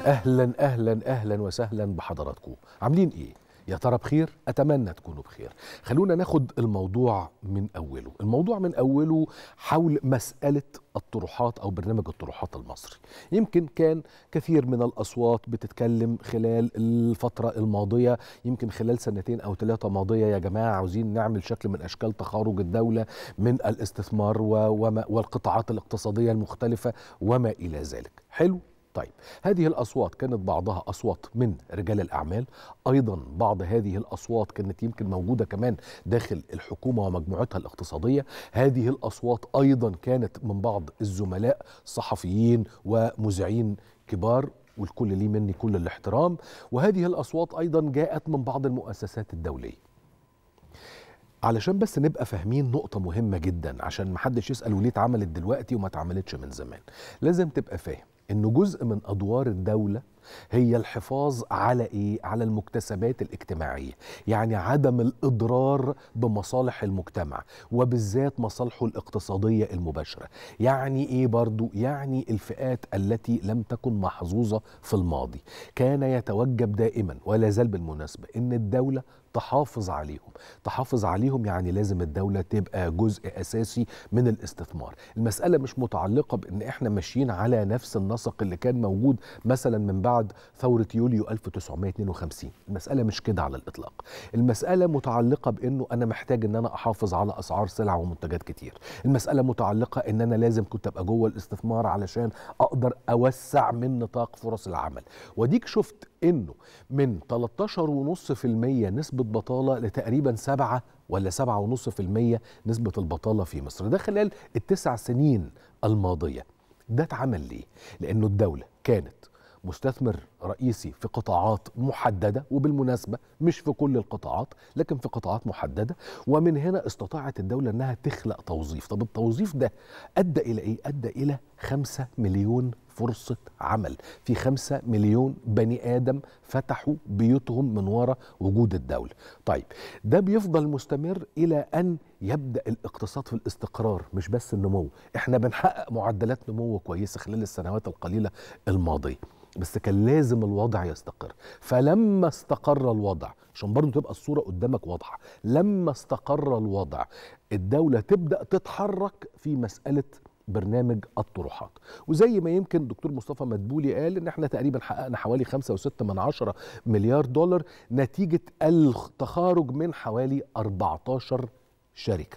اهلا اهلا اهلا وسهلا بحضراتكم عاملين ايه يا ترى بخير اتمنى تكونوا بخير خلونا ناخد الموضوع من اوله الموضوع من اوله حول مساله الطروحات او برنامج الطروحات المصري يمكن كان كثير من الاصوات بتتكلم خلال الفتره الماضيه يمكن خلال سنتين او ثلاثه ماضيه يا جماعه عاوزين نعمل شكل من اشكال تخارج الدوله من الاستثمار وما والقطاعات الاقتصاديه المختلفه وما الى ذلك حلو طيب هذه الأصوات كانت بعضها أصوات من رجال الأعمال أيضا بعض هذه الأصوات كانت يمكن موجودة كمان داخل الحكومة ومجموعتها الاقتصادية هذه الأصوات أيضا كانت من بعض الزملاء صحفيين ومذيعين كبار والكل ليه مني كل الاحترام وهذه الأصوات أيضا جاءت من بعض المؤسسات الدولية علشان بس نبقى فاهمين نقطة مهمة جدا عشان محدش يسأل وليه اتعملت دلوقتي وما اتعملتش من زمان لازم تبقى فاهم انه جزء من ادوار الدوله هي الحفاظ على ايه على المكتسبات الاجتماعيه يعني عدم الاضرار بمصالح المجتمع وبالذات مصالحه الاقتصاديه المباشره يعني ايه برضو يعني الفئات التي لم تكن محظوظه في الماضي كان يتوجب دائما ولا زال بالمناسبه ان الدوله تحافظ عليهم تحافظ عليهم يعني لازم الدولة تبقى جزء أساسي من الاستثمار المسألة مش متعلقة بأن احنا ماشيين على نفس النسق اللي كان موجود مثلا من بعد ثورة يوليو 1952 المسألة مش كده على الإطلاق المسألة متعلقة بأنه أنا محتاج أن أنا أحافظ على أسعار سلع ومنتجات كتير المسألة متعلقة أن أنا لازم كنت أبقى جوه الاستثمار علشان أقدر أوسع من نطاق فرص العمل وديك شفت انه من 13.5% نسبة بطالة لتقريبا 7 ولا 7.5% نسبة البطالة في مصر ده خلال التسع سنين الماضية ده اتعمل ليه؟ لأنه الدولة كانت مستثمر رئيسي في قطاعات محدده وبالمناسبه مش في كل القطاعات لكن في قطاعات محدده ومن هنا استطاعت الدوله انها تخلق توظيف طب التوظيف ده ادى الى ايه ادى الى خمسة مليون فرصة عمل في خمسة مليون بني آدم فتحوا بيوتهم من وراء وجود الدولة طيب ده بيفضل مستمر إلى أن يبدأ الاقتصاد في الاستقرار مش بس النمو احنا بنحقق معدلات نمو كويسة خلال السنوات القليلة الماضية بس كان لازم الوضع يستقر فلما استقر الوضع عشان برضو تبقى الصورة قدامك واضحة لما استقر الوضع الدولة تبدأ تتحرك في مسألة برنامج الطروحات وزي ما يمكن دكتور مصطفى مدبولي قال ان احنا تقريبا حققنا حوالي خمسة وستة من عشرة مليار دولار نتيجة التخارج من حوالي 14 شركة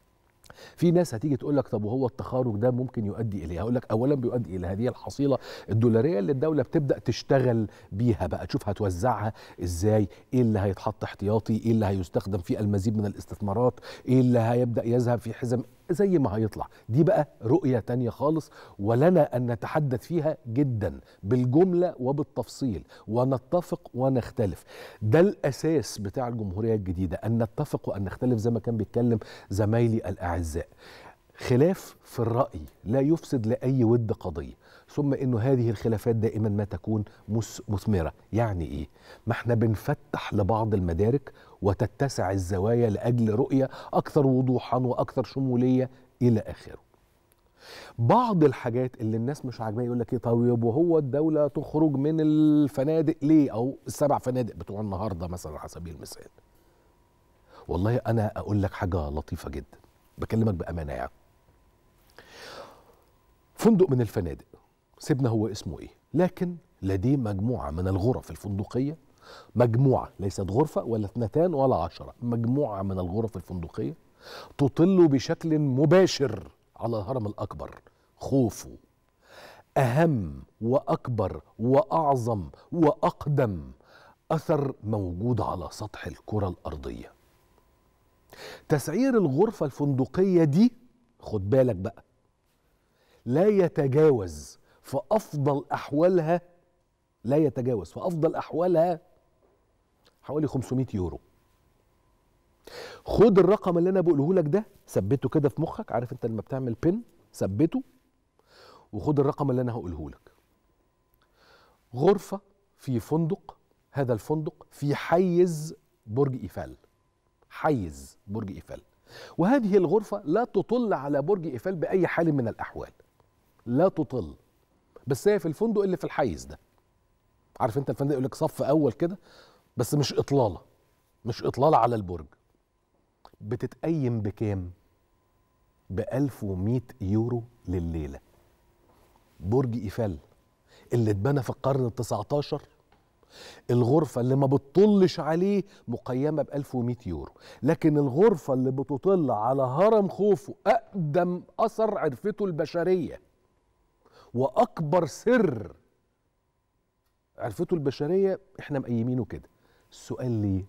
في ناس هتيجي تقول لك طب وهو التخارج ده ممكن يؤدي اليه هقول لك اولا بيؤدي الى هذه الحصيله الدولاريه اللي الدوله بتبدا تشتغل بيها بقى تشوف هتوزعها ازاي ايه اللي هيتحط احتياطي ايه اللي هيستخدم في المزيد من الاستثمارات ايه اللي هيبدا يذهب في حزم زي ما هيطلع دي بقى رؤية تانية خالص ولنا أن نتحدث فيها جدا بالجملة وبالتفصيل ونتفق ونختلف ده الأساس بتاع الجمهورية الجديدة أن نتفق وأن نختلف زي ما كان بيتكلم زمايلي الأعزاء خلاف في الرأي لا يفسد لأي ود قضية ثم انه هذه الخلافات دائما ما تكون مثمره يعني ايه ما احنا بنفتح لبعض المدارك وتتسع الزوايا لاجل رؤيه اكثر وضوحا واكثر شموليه الى اخره بعض الحاجات اللي الناس مش عاجباها يقول لك ايه طيب وهو الدوله تخرج من الفنادق ليه او السبع فنادق بتوع النهارده مثلا على سبيل المثال والله انا اقول لك حاجه لطيفه جدا بكلمك بامانه يعني فندق من الفنادق سيبنا هو اسمه ايه لكن لديه مجموعة من الغرف الفندقية مجموعة ليست غرفة ولا اثنتان ولا عشرة مجموعة من الغرف الفندقية تطل بشكل مباشر على الهرم الأكبر خوفو أهم وأكبر وأعظم وأقدم أثر موجود على سطح الكرة الأرضية تسعير الغرفة الفندقية دي خد بالك بقى لا يتجاوز في افضل احوالها لا يتجاوز في افضل احوالها حوالي 500 يورو خد الرقم اللي انا بقوله لك ده ثبته كده في مخك عارف انت لما بتعمل بن ثبته وخد الرقم اللي انا هقوله لك غرفه في فندق هذا الفندق في حيز برج ايفل حيز برج ايفل وهذه الغرفه لا تطل على برج ايفل باي حال من الاحوال لا تطل بس هي في الفندق اللي في الحيز ده عارف انت الفندق يقول لك صف اول كده بس مش اطلاله مش اطلاله على البرج بتتقيم بكام ب 1100 يورو لليله برج ايفل اللي اتبنى في القرن ال 19 الغرفة اللي ما بتطلش عليه مقيمة ب 1100 يورو لكن الغرفة اللي بتطل على هرم خوفو أقدم أثر عرفته البشرية وأكبر سر عرفته البشرية احنا مقيمينه كده السؤال ليه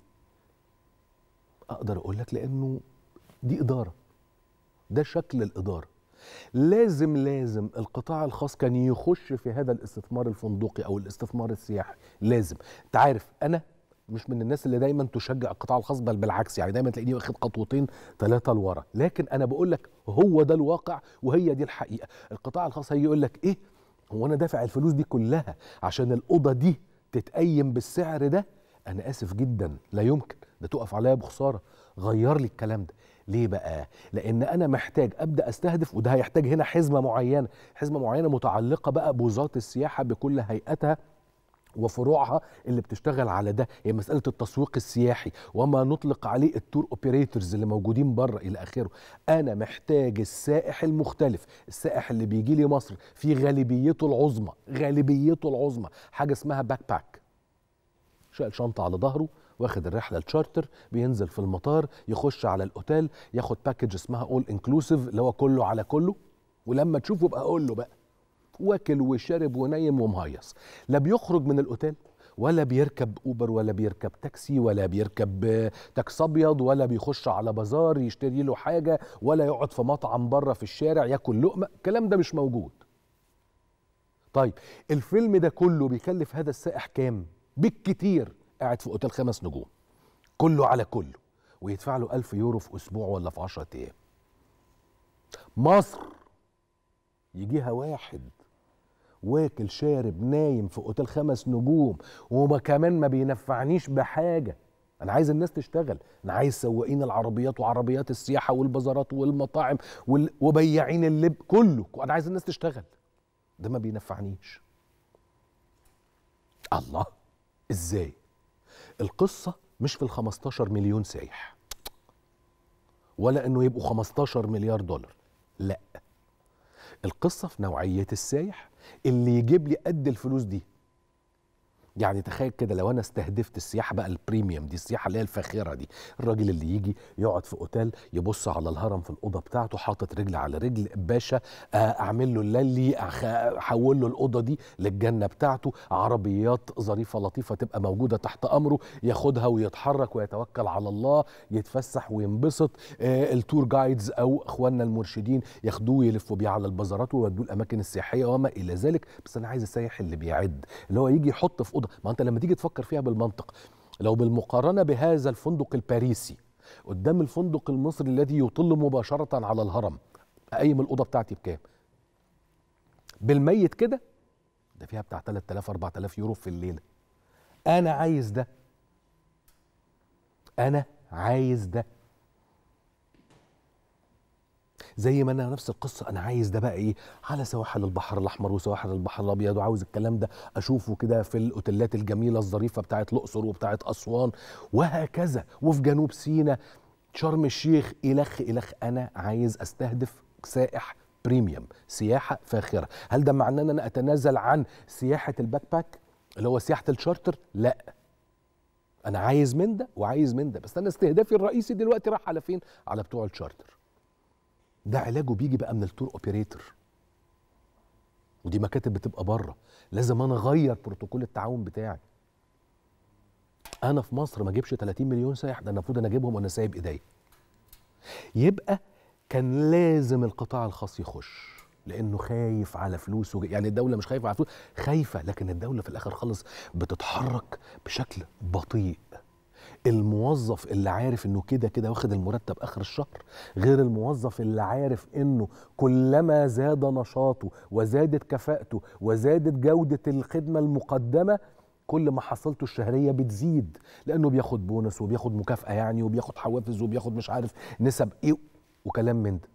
أقدر أقول لك لأنه دي إدارة ده شكل الإدارة لازم لازم القطاع الخاص كان يخش في هذا الاستثمار الفندقي او الاستثمار السياحي لازم انت عارف انا مش من الناس اللي دايما تشجع القطاع الخاص بل بالعكس يعني دايما تلاقيني واخد خطوتين ثلاثه لورا لكن انا بقول لك هو ده الواقع وهي دي الحقيقه القطاع الخاص هيجي يقول لك ايه هو انا دافع الفلوس دي كلها عشان الاوضه دي تتقيم بالسعر ده انا اسف جدا لا يمكن ده تقف عليا بخساره غير لي الكلام ده ليه بقى؟ لأن أنا محتاج أبدأ أستهدف وده هيحتاج هنا حزمة معينة، حزمة معينة متعلقة بقى بوزارة السياحة بكل هيئتها وفروعها اللي بتشتغل على ده هي مساله التسويق السياحي وما نطلق عليه التور اوبريتورز اللي موجودين بره الى اخره انا محتاج السائح المختلف السائح اللي بيجي لي مصر في غالبيته العظمى غالبيته العظمى حاجه اسمها باك باك شايل شنطه على ظهره واخد الرحله الشارتر بينزل في المطار يخش على الاوتيل ياخد باكج اسمها اول انكلوسيف اللي هو كله على كله ولما تشوفه بقى قول له بقى واكل وشارب ونايم ومهيص لا بيخرج من الاوتيل ولا بيركب اوبر ولا بيركب تاكسي ولا بيركب تاكس ابيض ولا بيخش على بازار يشتري له حاجه ولا يقعد في مطعم بره في الشارع ياكل لقمه الكلام ده مش موجود طيب الفيلم ده كله بيكلف هذا السائح كام بالكتير قاعد في اوتيل خمس نجوم كله على كله ويدفع له ألف يورو في أسبوع ولا في عشرة أيام مصر يجيها واحد واكل شارب نايم في اوتيل خمس نجوم وما كمان ما بينفعنيش بحاجه انا عايز الناس تشتغل انا عايز سواقين العربيات وعربيات السياحه والبازارات والمطاعم وال... وبياعين اللب كله انا عايز الناس تشتغل ده ما بينفعنيش الله ازاي القصة مش في ال 15 مليون سايح ولا انه يبقوا 15 مليار دولار لا القصة في نوعية السايح اللي يجيب لي قد الفلوس دي يعني تخيل كده لو انا استهدفت السياحه بقى البريميوم دي السياحه اللي هي الفاخره دي الراجل اللي يجي يقعد في اوتيل يبص على الهرم في الاوضه بتاعته حاطط رجل على رجل باشا اعمل له اللي احول له الاوضه دي للجنه بتاعته عربيات ظريفه لطيفه تبقى موجوده تحت امره ياخدها ويتحرك ويتوكل على الله يتفسح وينبسط آه التور جايدز او اخواننا المرشدين ياخدوه يلفوا بيه على البازارات ويودوه الاماكن السياحيه وما الى ذلك بس انا عايز السايح اللي بيعد اللي هو يجي يحط في اوضه ما انت لما تيجي تفكر فيها بالمنطق لو بالمقارنه بهذا الفندق الباريسي قدام الفندق المصري الذي يطل مباشره على الهرم اقيم الاوضه بتاعتي بكام بالميت كده ده فيها بتاع 3000 4000 يورو في الليله انا عايز ده انا عايز ده زي ما انا نفس القصه انا عايز ده بقى ايه على سواحل البحر الاحمر وسواحل البحر الابيض وعاوز الكلام ده اشوفه كده في الاوتيلات الجميله الظريفه بتاعت الاقصر وبتاعت اسوان وهكذا وفي جنوب سيناء شرم الشيخ الخ الخ انا عايز استهدف سائح بريميوم سياحه فاخره هل ده معناه ان انا اتنازل عن سياحه الباك باك اللي هو سياحه الشارتر لا انا عايز من ده وعايز من ده بس انا استهدافي الرئيسي دلوقتي راح على فين على بتوع الشارتر ده علاجه بيجي بقى من التور اوبريتور ودي مكاتب بتبقى بره لازم انا اغير بروتوكول التعاون بتاعي انا في مصر ما اجيبش 30 مليون سائح ده المفروض انا اجيبهم وانا سايب ايديا يبقى كان لازم القطاع الخاص يخش لانه خايف على فلوسه يعني الدوله مش خايفه على فلوس خايفه لكن الدوله في الاخر خالص بتتحرك بشكل بطيء الموظف اللي عارف انه كده كده واخد المرتب اخر الشهر غير الموظف اللي عارف انه كلما زاد نشاطه وزادت كفاءته وزادت جوده الخدمه المقدمه كل ما حصلته الشهريه بتزيد لانه بياخد بونص وبياخد مكافاه يعني وبياخد حوافز وبياخد مش عارف نسب ايه وكلام من ده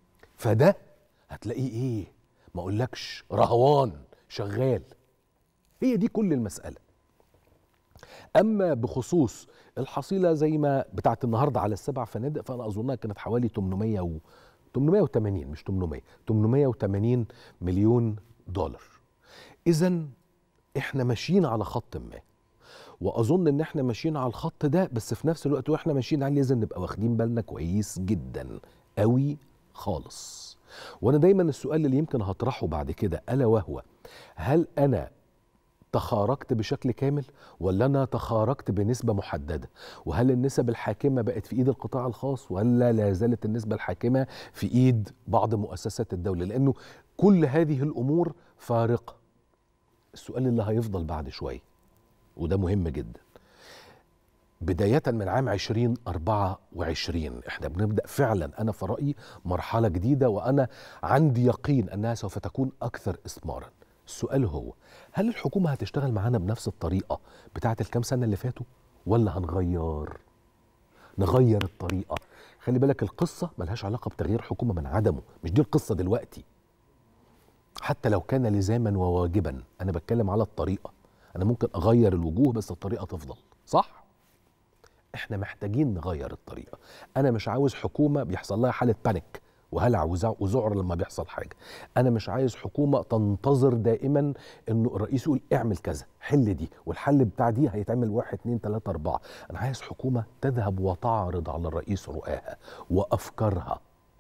فده هتلاقيه ايه ما اقولكش رهوان شغال هي دي كل المساله اما بخصوص الحصيله زي ما بتاعت النهارده على السبع فنادق فانا اظنها كانت حوالي 800 و 880 مش 800 880 مليون دولار اذا احنا ماشيين على خط ما واظن ان احنا ماشيين على الخط ده بس في نفس الوقت واحنا ماشيين عليه لازم نبقى واخدين بالنا كويس جدا قوي خالص وانا دايما السؤال اللي يمكن هطرحه بعد كده الا وهو هل انا تخارجت بشكل كامل ولا انا تخارجت بنسبه محدده وهل النسب الحاكمه بقت في ايد القطاع الخاص ولا لا زالت النسبه الحاكمه في ايد بعض مؤسسات الدوله لانه كل هذه الامور فارقه السؤال اللي هيفضل بعد شويه وده مهم جدا بداية من عام 2024 احنا بنبدأ فعلا أنا في رأيي مرحلة جديدة وأنا عندي يقين أنها سوف تكون أكثر إثمارا السؤال هو هل الحكومة هتشتغل معانا بنفس الطريقة بتاعة الكام سنة اللي فاتوا ولا هنغير نغير الطريقة خلي بالك القصة ملهاش علاقة بتغيير حكومة من عدمه مش دي القصة دلوقتي حتى لو كان لزاما وواجبا أنا بتكلم على الطريقة أنا ممكن أغير الوجوه بس الطريقة تفضل صح؟ احنا محتاجين نغير الطريقه انا مش عاوز حكومه بيحصل لها حاله بانيك وهلع وذعر لما بيحصل حاجه انا مش عايز حكومه تنتظر دائما انه الرئيس يقول اعمل كذا حل دي والحل بتاع دي هيتعمل واحد اتنين تلاته اربعه انا عايز حكومه تذهب وتعرض على الرئيس رؤاها وافكارها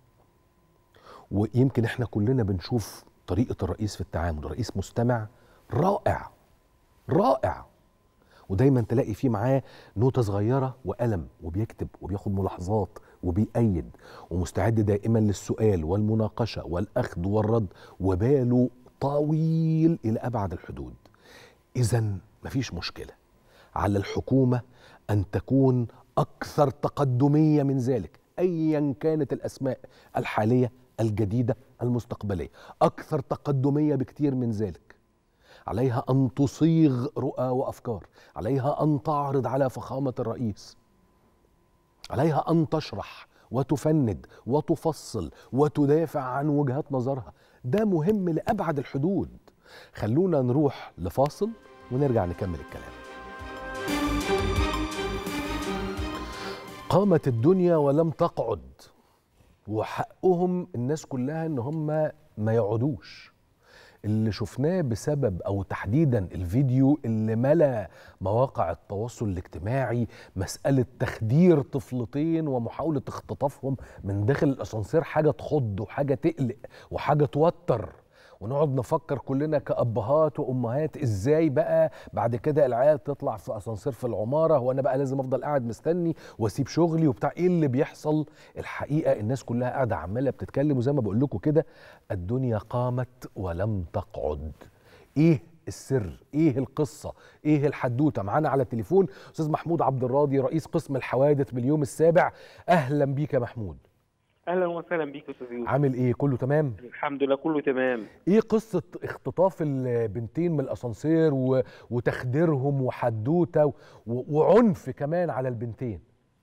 ويمكن احنا كلنا بنشوف طريقه الرئيس في التعامل الرئيس مستمع رائع رائع ودايما تلاقي فيه معاه نوتة صغيرة وقلم وبيكتب وبياخد ملاحظات وبيأيد ومستعد دائما للسؤال والمناقشة والأخذ والرد وباله طويل إلى أبعد الحدود إذا مفيش مشكلة على الحكومة أن تكون أكثر تقدمية من ذلك أيا كانت الأسماء الحالية الجديدة المستقبلية أكثر تقدمية بكتير من ذلك عليها ان تصيغ رؤى وافكار عليها ان تعرض على فخامه الرئيس عليها ان تشرح وتفند وتفصل وتدافع عن وجهات نظرها ده مهم لابعد الحدود خلونا نروح لفاصل ونرجع نكمل الكلام قامت الدنيا ولم تقعد وحقهم الناس كلها ان هم ما يقعدوش اللي شفناه بسبب او تحديدا الفيديو اللي ملا مواقع التواصل الاجتماعي مساله تخدير طفلتين ومحاوله اختطافهم من داخل الاسانسير حاجه تخض وحاجه تقلق وحاجه توتر ونقعد نفكر كلنا كأبهات وأمهات إزاي بقى بعد كده العيال تطلع في أسانسير في العمارة وأنا بقى لازم أفضل قاعد مستني وأسيب شغلي وبتاع إيه اللي بيحصل الحقيقة الناس كلها قاعدة عمالة بتتكلم وزي ما بقول لكم كده الدنيا قامت ولم تقعد إيه السر ايه القصه ايه الحدوته معانا على التليفون استاذ محمود عبد الراضي رئيس قسم الحوادث باليوم السابع اهلا بيك يا محمود اهلا وسهلا بيك استاذ يوسف عامل ايه كله تمام الحمد لله كله تمام ايه قصه اختطاف البنتين من الاسانسير و... وتخديرهم وحدوته و... وعنف كمان على البنتين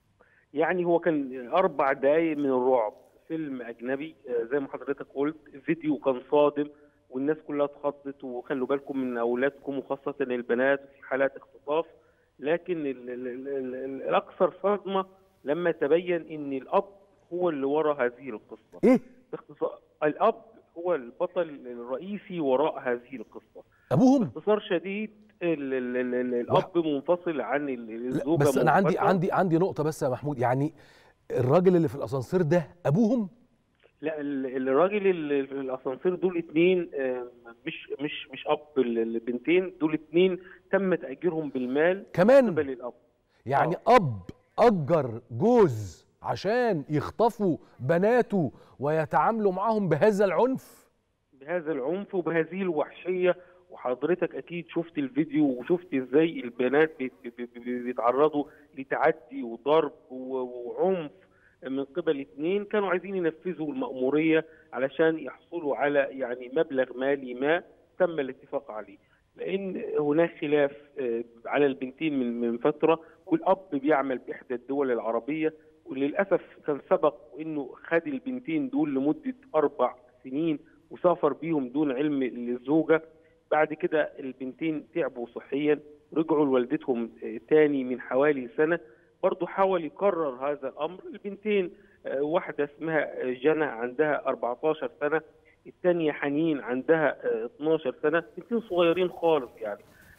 يعني هو كان اربع دقايق من الرعب فيلم اجنبي زي ما حضرتك قلت فيديو كان صادم والناس كلها اتخضت وخلوا بالكم من اولادكم وخاصه البنات في حالات اختطاف لكن ال ال ال ال الاكثر صدمه لما تبين ان الاب هو اللي ورا هذه القصه ايه باختصار الاب هو البطل الرئيسي وراء هذه القصه ابوهم باختصار شديد ال ال ال ال الاب منفصل عن الزوجه بس انا عندي منفصلة. عندي عندي نقطه بس يا محمود يعني الراجل اللي في الاسانسير ده ابوهم لا ال- الراجل اللي في الاسانسير دول اتنين آه، مش مش مش اب ال- البنتين دول اتنين تم تاجيرهم بالمال كمان قبل الاب يعني اب اجر جوز عشان يخطفوا بناته ويتعاملوا معاهم بهذا العنف بهذا العنف وبهذه الوحشيه وحضرتك اكيد شفت الفيديو وشفت ازاي البنات بيت- بي- بي- بيتعرضوا لتعدي وضرب و- وعنف من قبل اثنين كانوا عايزين ينفذوا المأمورية علشان يحصلوا على يعني مبلغ مالي ما تم الاتفاق عليه لأن هناك خلاف آه، على البنتين من من فترة والأب بيعمل بإحدى الدول العربية وللأسف كان سبق إنه خد البنتين دول لمدة أربع سنين وسافر بيهم دون علم الزوجة بعد كده البنتين تعبوا صحيا رجعوا لوالدتهم آه، تاني من حوالي سنه برضه حاول يكرر هذا الامر البنتين آه، واحده اسمها آه، جنى عندها 14 سنه الثانيه حنين عندها آه، 12 سنه بنتين صغيرين خالص يعني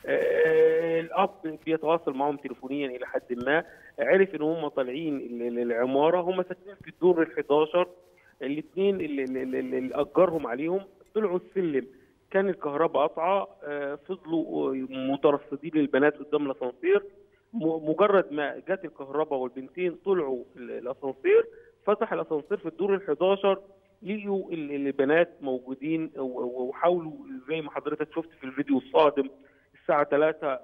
آه، الاب بيتواصل معهم تليفونيا الى حد ما عرف ان هم طالعين ال- العماره هم ساكنين في الدور ال 11 الاثنين اللي, اللي, اللي اللي اجرهم عليهم طلعوا السلم كان الكهرباء قطعه آه، فضلوا آه، مترصدين للبنات قدام الاسانسير م- مجرد ما جت الكهرباء والبنتين طلعوا ال- الاسانسير فتح الاسانسير في الدور ال 11 لقيوا ال- البنات موجودين و- و- وحاولوا زي ما حضرتك شفت في الفيديو الصادم الساعة 3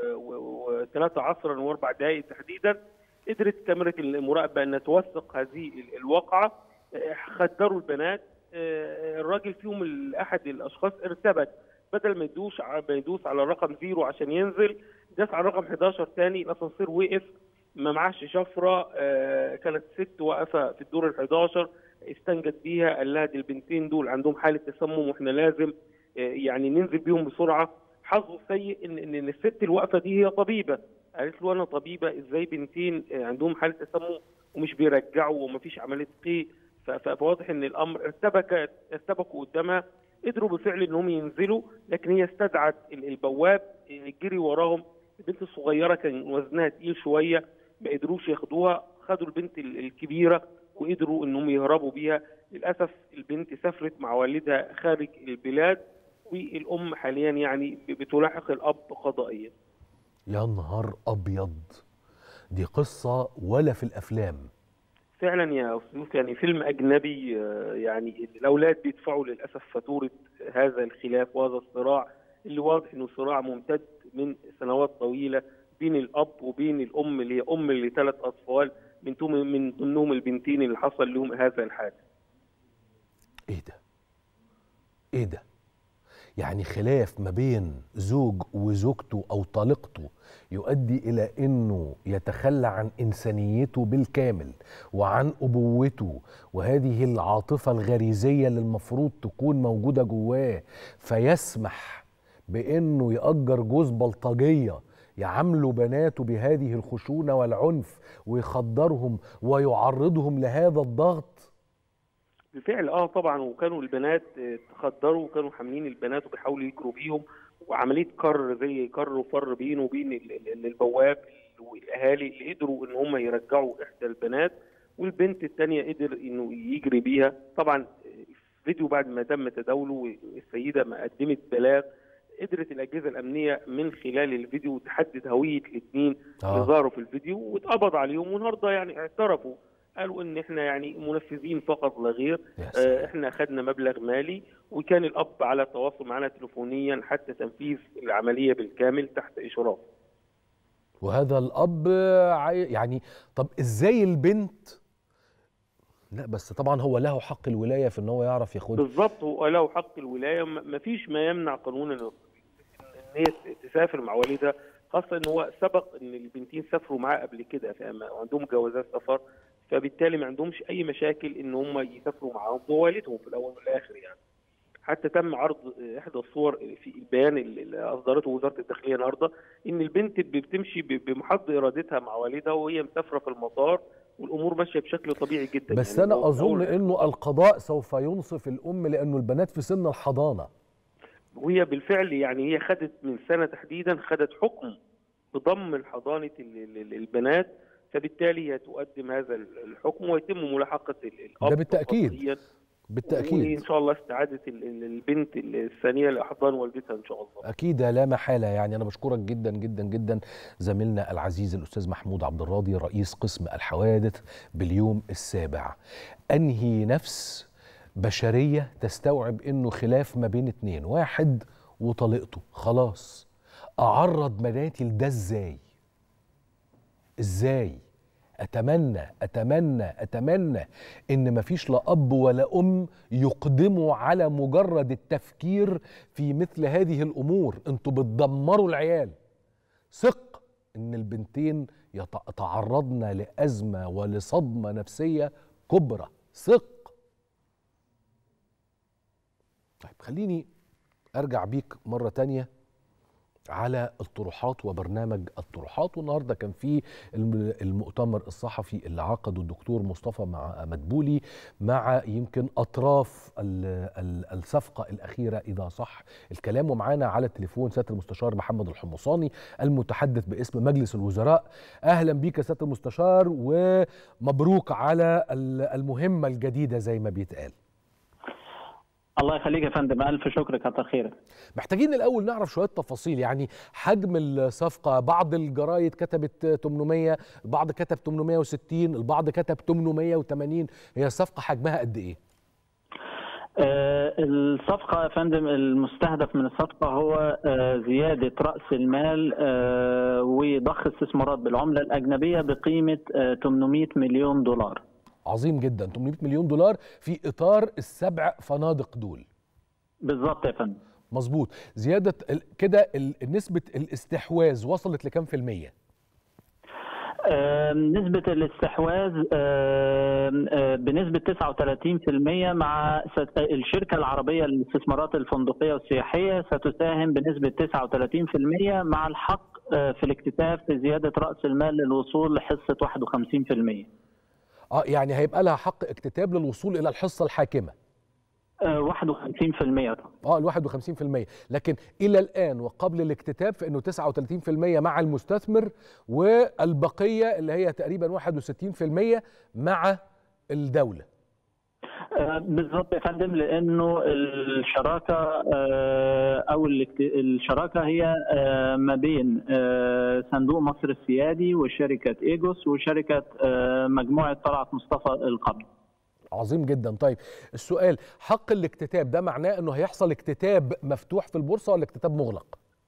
و 3 عصرا واربع دقائق تحديدا قدرت كاميرا المراقبة أن توثق هذه ال- الواقعة آه، خدروا البنات آه، الراجل فيهم ال- أحد الأشخاص ارتبك بدل ما يدوس ع- ما يدوس على الرقم زيرو عشان ينزل داس على الرقم 11 تاني الأسانسير وقف ما معاش شفرة آه، كانت ست واقفة في الدور ال 11 استنجد بيها قال لها دي البنتين دول عندهم حالة تسمم واحنا لازم آه، يعني ننزل بيهم بسرعة حظه السيء ان ان إن الست الواقفه دي هي طبيبه قالت له انا طبيبه ازاي بنتين آه، عندهم حاله تسمم ومش بيرجعوا ومفيش عمليه قي ف- ف- فواضح ان الامر ارتبك ارتبكوا قدامها قدروا بالفعل انهم ينزلوا لكن هي استدعت ال- البواب آه، جري وراهم البنت الصغيره كان وزنها تقيل شويه ما قدروش ياخدوها خدوا البنت ال- الكبيره وقدروا انهم يهربوا بيها للاسف البنت سافرت مع والدها خارج البلاد والام حاليا يعني بتلاحق الاب قضائيا يا نهار ابيض دي قصه ولا في الافلام فعلا يا استاذ يوسف يعني فيلم اجنبي آه، يعني الاولاد بيدفعوا للاسف فاتوره هذا الخلاف وهذا الصراع اللي واضح انه صراع ممتد من سنوات طويله بين الاب وبين الام اللي هي ام لثلاث اطفال من توم- من ضمنهم البنتين اللي حصل لهم هذا الحادث ايه ده ايه ده يعني خلاف ما بين زوج وزوجته او طليقته يؤدي الى انه يتخلى عن انسانيته بالكامل وعن ابوته وهذه العاطفه الغريزيه اللي المفروض تكون موجوده جواه فيسمح بانه ياجر جوز بلطجيه يعاملوا بناته بهذه الخشونه والعنف ويخدرهم ويعرضهم لهذا الضغط بالفعل اه طبعا وكانوا البنات آه، تخدروا وكانوا حاملين البنات وبيحاولوا يجروا بيهم وعمليه كر زي كر وفر بينه وبين ال- ال- البواب والاهالي اللي قدروا ان هم يرجعوا احدى البنات والبنت الثانيه قدر انه يجري بيها طبعا آه، الفيديو بعد ما تم تداوله السيده ما قدمت بلاغ قدرت الاجهزه الامنيه من خلال الفيديو تحدد هويه الاثنين اللي آه. ظهروا في الفيديو واتقبض عليهم والنهارده يعني اعترفوا قالوا ان احنا يعني منفذين فقط لا غير يا آه، سلام. احنا اخذنا مبلغ مالي وكان الاب على تواصل معنا تليفونيا حتى تنفيذ العمليه بالكامل تحت اشراف وهذا الاب عاي- يعني طب ازاي البنت لا بس طبعا هو له حق الولايه في ان هو يعرف ياخدها بالظبط هو له حق الولايه ما فيش ما يمنع قانونا ان هي تسافر مع والدها خاصه ان هو سبق ان البنتين سافروا معاه قبل كده فما- وعندهم جوازات سفر فبالتالي ما عندهمش اي مشاكل ان هم يسافروا معاهم بوالدهم في الاول والاخر يعني حتى تم عرض احدى الصور في البيان اللي اصدرته وزاره الداخليه النهارده ان البنت بتمشي ب- بمحض ارادتها مع والدها وهي مسافره في المطار والامور ماشيه بشكل طبيعي جدا بس يعني انا هو- اظن أول- انه القضاء سوف ينصف الام لانه البنات في سن الحضانه وهي بالفعل يعني هي خدت من سنه تحديدا خدت حكم بضم الحضانه ال- ال- البنات فبالتالي هي تقدم هذا الحكم ويتم ملاحقه ال- الاب ده بالتأكيد. قضائياً. بالتاكيد وان شاء الله استعاده ال- ال- البنت الثانيه لاحضان والدتها ان شاء الله اكيد لا محاله يعني انا بشكرك جدا جدا جدا زميلنا العزيز الاستاذ محمود عبد الراضي رئيس قسم الحوادث باليوم السابع انهي نفس بشريه تستوعب انه خلاف ما بين اتنين واحد وطليقته خلاص اعرض بناتي لده ازاي ازاي اتمنى اتمنى اتمنى ان مفيش لا اب ولا ام يقدموا على مجرد التفكير في مثل هذه الامور انتوا بتدمروا العيال ثق ان البنتين يت- تعرضن لازمه ولصدمه نفسيه كبرى ثق طيب خليني ارجع بيك مره تانية على الطروحات وبرنامج الطروحات والنهارده كان في الم- المؤتمر الصحفي اللي عقده الدكتور مصطفى مع مدبولي مع يمكن اطراف ال- ال- الصفقه الاخيره اذا صح الكلام ومعانا على التليفون سياده المستشار محمد الحمصاني المتحدث باسم مجلس الوزراء اهلا بيك يا سياده المستشار ومبروك على ال- المهمه الجديده زي ما بيتقال الله يخليك يا فندم الف شكر كتر خيرك محتاجين الاول نعرف شويه تفاصيل يعني حجم الصفقه بعض الجرايد كتبت 800 البعض كتب 860 البعض كتب 880 هي الصفقه حجمها قد ايه آه، الصفقة يا فندم المستهدف من الصفقة هو آه، زيادة رأس المال آه، وضخ استثمارات بالعملة الأجنبية بقيمة آه، 800 مليون دولار عظيم جدا 800 مليون دولار في اطار السبع فنادق دول بالظبط يا فندم مظبوط زياده ال- كده ال- نسبه الاستحواذ وصلت لكام في الميه آه، نسبة الاستحواذ آه، آه، بنسبة 39% مع ست- الشركة العربية للاستثمارات الفندقية والسياحية ستساهم بنسبة 39% مع الحق آه، في الاكتتاف في زيادة رأس المال للوصول لحصة 51%. اه يعني هيبقى لها حق اكتتاب للوصول الى الحصه الحاكمه آه، 51% طبعا. اه ال 51% لكن الى الان وقبل الاكتتاب فانه 39% مع المستثمر والبقيه اللي هي تقريبا 61% مع الدوله آه، بالظبط يا فندم لانه الشراكه آه، او الاكت- الشراكه هي آه، ما بين آه، صندوق مصر السيادي وشركه ايجوس وشركه آه، مجموعه طلعت مصطفى القبض. عظيم جدا طيب السؤال حق الاكتتاب ده معناه انه هيحصل اكتتاب مفتوح في البورصه ولا اكتتاب مغلق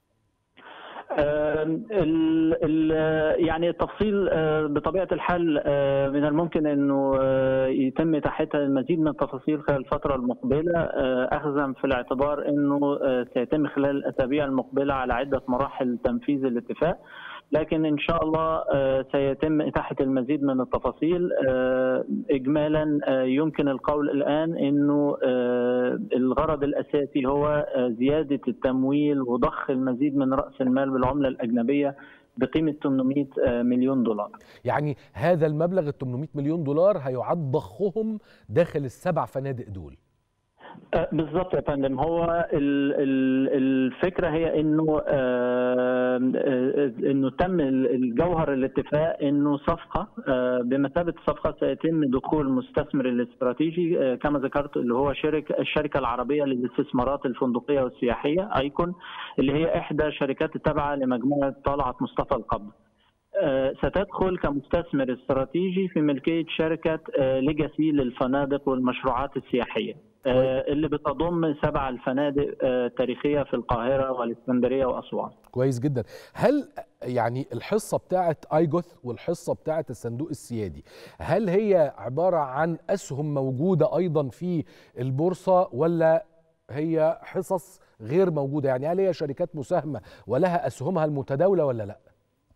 آه، ال- ال- يعني التفصيل آه، بطبيعه الحال آه، من الممكن انه آه، يتم تحتها المزيد من التفاصيل خلال الفتره المقبله آه، اخذا في الاعتبار انه آه، سيتم خلال الاسابيع المقبله على عده مراحل تنفيذ الاتفاق لكن ان شاء الله آه، سيتم اتاحه المزيد من التفاصيل آه، اجمالا آه، يمكن القول الان انه آه، الغرض الاساسي هو آه، زياده التمويل وضخ المزيد من راس المال بالعمله الاجنبيه بقيمه 800 آه، مليون دولار. يعني هذا المبلغ ال 800 مليون دولار هيعد ضخهم داخل السبع فنادق دول آه، بالظبط يا فندم هو ال- ال- الفكره هي انه آه، آه، انه تم ال- الجوهر الاتفاق انه صفقه آه، بمثابه صفقه سيتم دخول المستثمر الاستراتيجي آه، كما ذكرت اللي هو شركه الشركه العربيه للاستثمارات الفندقيه والسياحيه ايكون اللي هي احدى شركات التابعه لمجموعه طلعت مصطفى القبض. آه، ستدخل كمستثمر استراتيجي في ملكيه شركه ليجاسي للفنادق والمشروعات السياحيه. آه، اللي بتضم سبع الفنادق آه، تاريخيه في القاهره والاسكندريه واسوان. كويس جدا هل يعني الحصة بتاعت ايجوث والحصة بتاعت الصندوق السيادي هل هي عبارة عن أسهم موجودة أيضا في البورصة ولا هي حصص غير موجودة يعني هل هي شركات مساهمة ولها أسهمها المتداولة ولا لا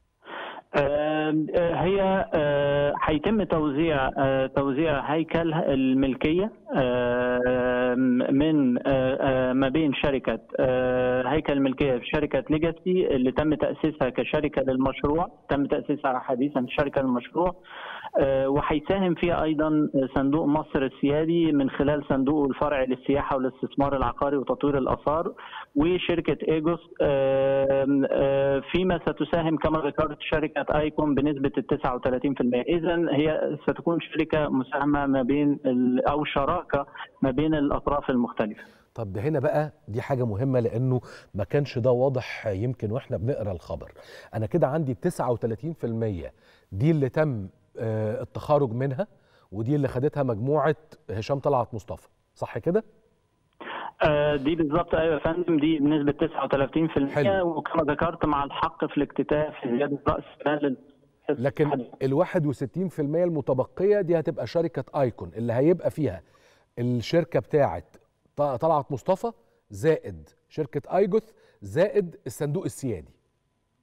آه، آه، هي آه، هيتم توزيع آه، توزيع هيكل الملكيه آه، من آه، آه، ما بين شركه آه، هيكل الملكيه في شركه ليجاسي اللي تم تاسيسها كشركه للمشروع تم تاسيسها حديثا شركه للمشروع آه، وهيساهم فيها ايضا صندوق مصر السيادي من خلال صندوقه الفرعي للسياحه والاستثمار العقاري وتطوير الاثار وشركه ايجوس آه، آه، فيما ستساهم كما ذكرت شركه ايكون بنسبه ال 39% اذا هي ستكون شركه مساهمه ما بين ال- او شراكه ما بين الاطراف المختلفه طب ده هنا بقى دي حاجة مهمة لأنه ما كانش ده واضح يمكن وإحنا بنقرأ الخبر أنا كده عندي 39% دي اللي تم آه، التخارج منها ودي اللي خدتها مجموعة هشام طلعت مصطفى صح كده؟ آه، دي بالظبط ايوه يا فندم دي بنسبه 39% حلو. وكما ذكرت مع الحق في الاكتتاف في زياده راس مال لكن ال 61% المتبقية دي هتبقى شركة ايكون اللي هيبقى فيها الشركة بتاعة ط- طلعت مصطفى زائد شركة ايجوث زائد الصندوق السيادي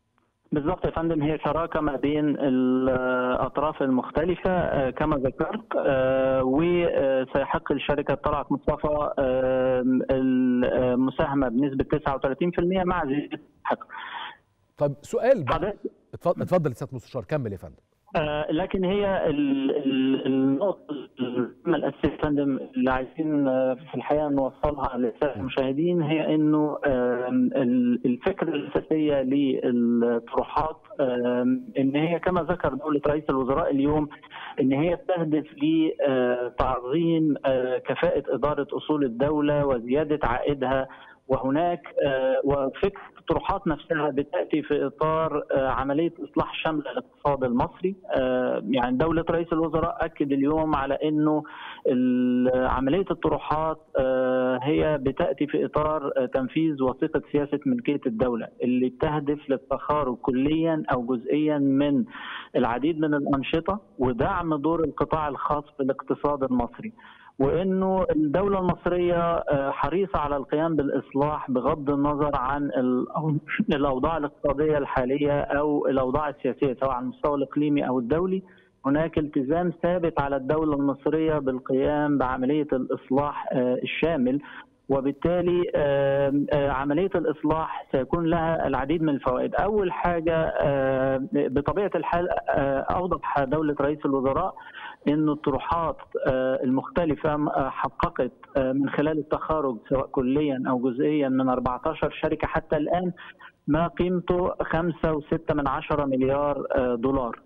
بالضبط يا فندم هي شراكه ما بين الاطراف المختلفه كما ذكرت وسيحق لشركه طلعت مصطفى المساهمه بنسبه 39% مع زياده الحق. طب سؤال بقى اتفضل اتفضل يا سياده المستشار كمل يا فندم. آه لكن هي النقطة المهمة الأساسية فندم اللي عايزين في الحقيقة نوصلها للسادة المشاهدين هي إنه آه الفكرة الأساسية للطروحات آه إن هي كما ذكر دولة رئيس الوزراء اليوم إن هي تهدف لتعظيم كفاءة إدارة أصول الدولة وزيادة عائدها وهناك وفكره الطروحات نفسها بتاتي في اطار عمليه اصلاح شامله للاقتصاد المصري يعني دوله رئيس الوزراء اكد اليوم على انه عمليه الطروحات هي بتاتي في اطار تنفيذ وثيقه سياسه ملكيه الدوله اللي بتهدف للتخارج كليا او جزئيا من العديد من الانشطه ودعم دور القطاع الخاص في الاقتصاد المصري. وانه الدوله المصريه حريصه على القيام بالاصلاح بغض النظر عن الاوضاع الاقتصاديه الحاليه او الاوضاع السياسيه سواء على المستوى الاقليمي او الدولي هناك التزام ثابت على الدوله المصريه بالقيام بعمليه الاصلاح الشامل وبالتالي عمليه الاصلاح سيكون لها العديد من الفوائد، اول حاجه بطبيعه الحال اوضح دوله رئيس الوزراء أن الطروحات المختلفة حققت من خلال التخارج سواء كليا أو جزئيا من 14 شركة حتى الآن ما قيمته 5.6 من عشرة مليار دولار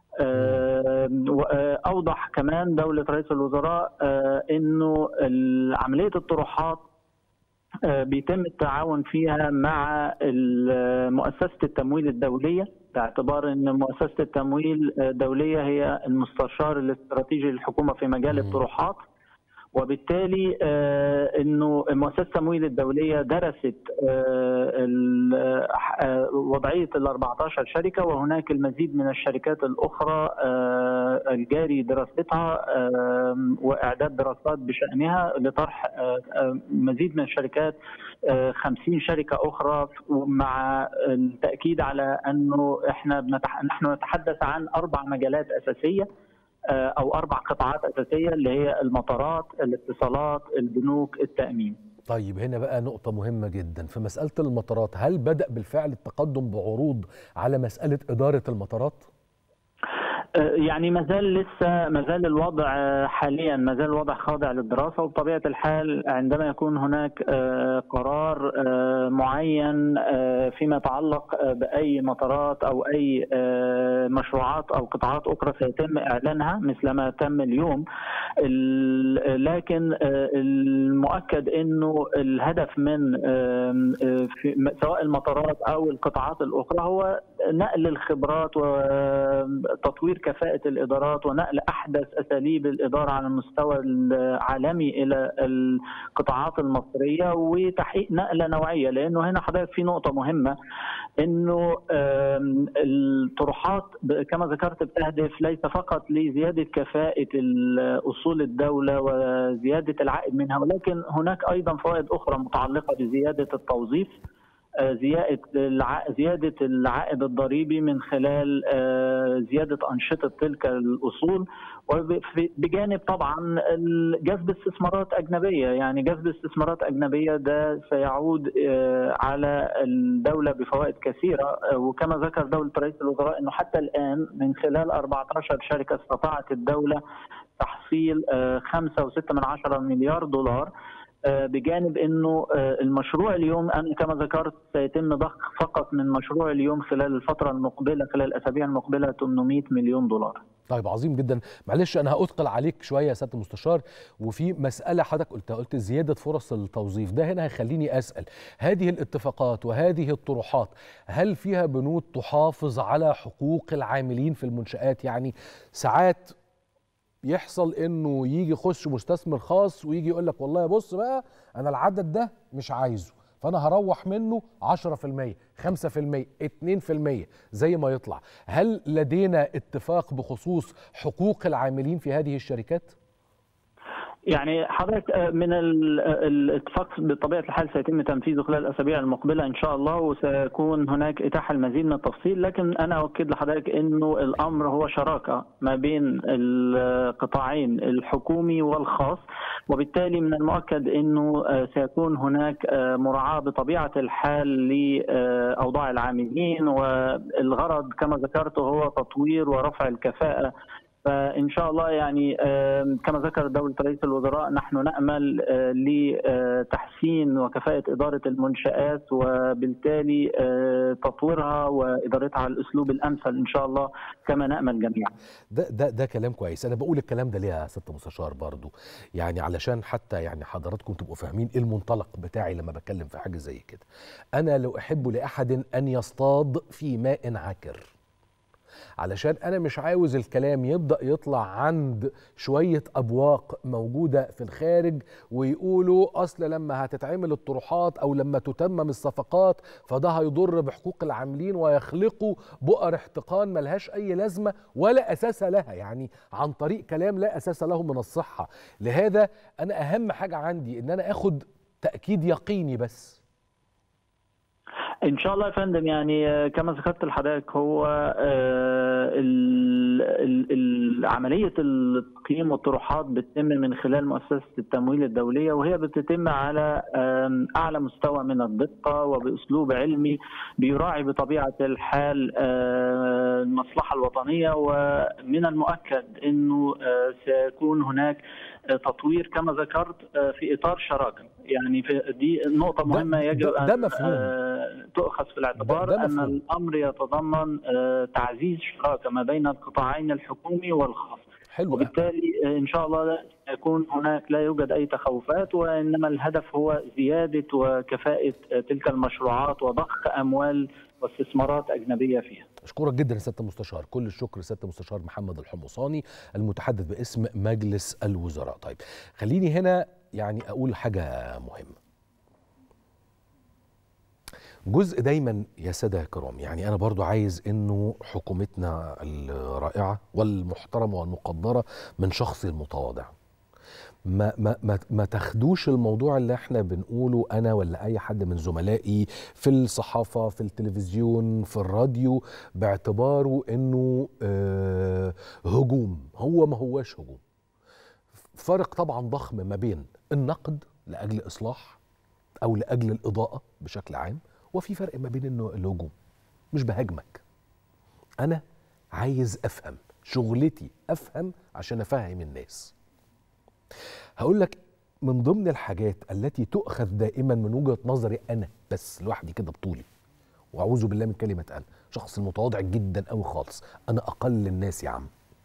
أوضح كمان دولة رئيس الوزراء أنه عملية الطروحات بيتم التعاون فيها مع مؤسسة التمويل الدولية باعتبار ان مؤسسه التمويل الدوليه هي المستشار الاستراتيجي للحكومه في مجال الطروحات وبالتالي انه مؤسسه التمويل الدوليه درست وضعيه ال 14 شركه وهناك المزيد من الشركات الاخرى الجاري دراستها واعداد دراسات بشانها لطرح مزيد من الشركات 50 شركه اخرى مع التاكيد على انه احنا بنتح... نحن نتحدث عن اربع مجالات اساسيه او اربع قطاعات اساسيه اللي هي المطارات، الاتصالات، البنوك، التامين. طيب هنا بقى نقطة مهمة جدا في مسألة المطارات هل بدأ بالفعل التقدم بعروض على مسألة إدارة المطارات؟ يعني ما زال لسه ما زال الوضع حاليا ما زال الوضع خاضع للدراسه وبطبيعه الحال عندما يكون هناك قرار معين فيما يتعلق باي مطارات او اي مشروعات او قطاعات اخرى سيتم اعلانها مثل ما تم اليوم لكن المؤكد انه الهدف من سواء المطارات او القطاعات الاخرى هو نقل الخبرات وتطوير كفاءة الإدارات ونقل أحدث أساليب الإدارة على المستوى العالمي إلى القطاعات المصرية وتحقيق نقلة نوعية لأنه هنا حضرتك في نقطة مهمة إنه الطروحات كما ذكرت بتهدف ليس فقط لزيادة كفاءة أصول الدولة وزيادة العائد منها ولكن هناك أيضا فوائد أخرى متعلقة بزيادة التوظيف زيادة زيادة العائد الضريبي من خلال زيادة أنشطة تلك الأصول وبجانب طبعا جذب استثمارات أجنبية يعني جذب استثمارات أجنبية ده سيعود على الدولة بفوائد كثيرة وكما ذكر دولة رئيس الوزراء أنه حتى الآن من خلال 14 شركة استطاعت الدولة تحصيل 5.6 من عشرة مليار دولار بجانب انه المشروع اليوم انا كما ذكرت سيتم ضخ فقط من مشروع اليوم خلال الفتره المقبله خلال الاسابيع المقبله 800 مليون دولار. طيب عظيم جدا معلش انا هاثقل عليك شويه يا سياده المستشار وفي مساله حضرتك قلتها قلت زياده فرص التوظيف ده هنا هيخليني اسال هذه الاتفاقات وهذه الطروحات هل فيها بنود تحافظ على حقوق العاملين في المنشات يعني ساعات يحصل انه يجي يخش مستثمر خاص ويجي يقول لك والله بص بقى انا العدد ده مش عايزه فانا هروح منه 10% 5% 2% زي ما يطلع هل لدينا اتفاق بخصوص حقوق العاملين في هذه الشركات يعني حضرتك من الاتفاق بطبيعه الحال سيتم تنفيذه خلال الاسابيع المقبله ان شاء الله وسيكون هناك اتاحه المزيد من التفصيل لكن انا اؤكد لحضرتك انه الامر هو شراكه ما بين القطاعين الحكومي والخاص وبالتالي من المؤكد انه سيكون هناك مراعاه بطبيعه الحال لاوضاع العاملين والغرض كما ذكرت هو تطوير ورفع الكفاءه فان شاء الله يعني كما ذكر دوله رئيس الوزراء نحن نامل لتحسين وكفاءه اداره المنشات وبالتالي تطويرها وادارتها على الاسلوب الامثل ان شاء الله كما نامل جميعا. ده ده ده كلام كويس انا بقول الكلام ده ليه يا ست مستشار برضو يعني علشان حتى يعني حضراتكم تبقوا فاهمين ايه المنطلق بتاعي لما بتكلم في حاجه زي كده. انا لو احب لاحد ان يصطاد في ماء عكر. علشان انا مش عاوز الكلام يبدا يطلع عند شويه ابواق موجوده في الخارج ويقولوا اصل لما هتتعمل الطروحات او لما تتمم الصفقات فده هيضر بحقوق العاملين ويخلقوا بؤر احتقان ملهاش اي لازمه ولا اساس لها يعني عن طريق كلام لا اساس له من الصحه لهذا انا اهم حاجه عندي ان انا اخد تاكيد يقيني بس ان شاء الله يا فندم يعني كما ذكرت لحضرتك هو عمليه التقييم والطروحات بتتم من خلال مؤسسه التمويل الدوليه وهي بتتم على اعلى مستوى من الدقه وباسلوب علمي بيراعي بطبيعه الحال المصلحه الوطنيه ومن المؤكد انه سيكون هناك تطوير كما ذكرت في اطار شراكه يعني في دي نقطه مهمه ده يجب ده, ده ان مفهوم تؤخذ في الاعتبار ده- ده ان مفهوم. الامر يتضمن تعزيز شراكه ما بين القطاعين الحكومي والخاص حلو أوي. وبالتالي ان شاء الله يكون هناك لا يوجد اي تخوفات وانما الهدف هو زياده وكفاءه تلك المشروعات وضخ اموال واستثمارات اجنبيه فيها. اشكرك جدا يا سياده المستشار كل الشكر سياده المستشار محمد الحمصاني المتحدث باسم مجلس الوزراء طيب خليني هنا يعني اقول حاجه مهمه جزء دايما يا ساده الكرام يعني انا برضو عايز انه حكومتنا الرائعه والمحترمه والمقدره من شخصي المتواضع ما ما ما ما تاخدوش الموضوع اللي احنا بنقوله انا ولا اي حد من زملائي في الصحافه في التلفزيون في الراديو باعتباره انه آه هجوم هو ما هواش هجوم فرق طبعا ضخم ما بين النقد لاجل اصلاح او لاجل الاضاءه بشكل عام وفي فرق ما بين انه الهجوم مش بهاجمك انا عايز افهم شغلتي افهم عشان افهم الناس هقول لك من ضمن الحاجات التي تؤخذ دائما من وجهه نظري انا بس لوحدي كده بطولي واعوذ بالله من كلمه انا شخص متواضع جدا قوي خالص انا اقل الناس يا عم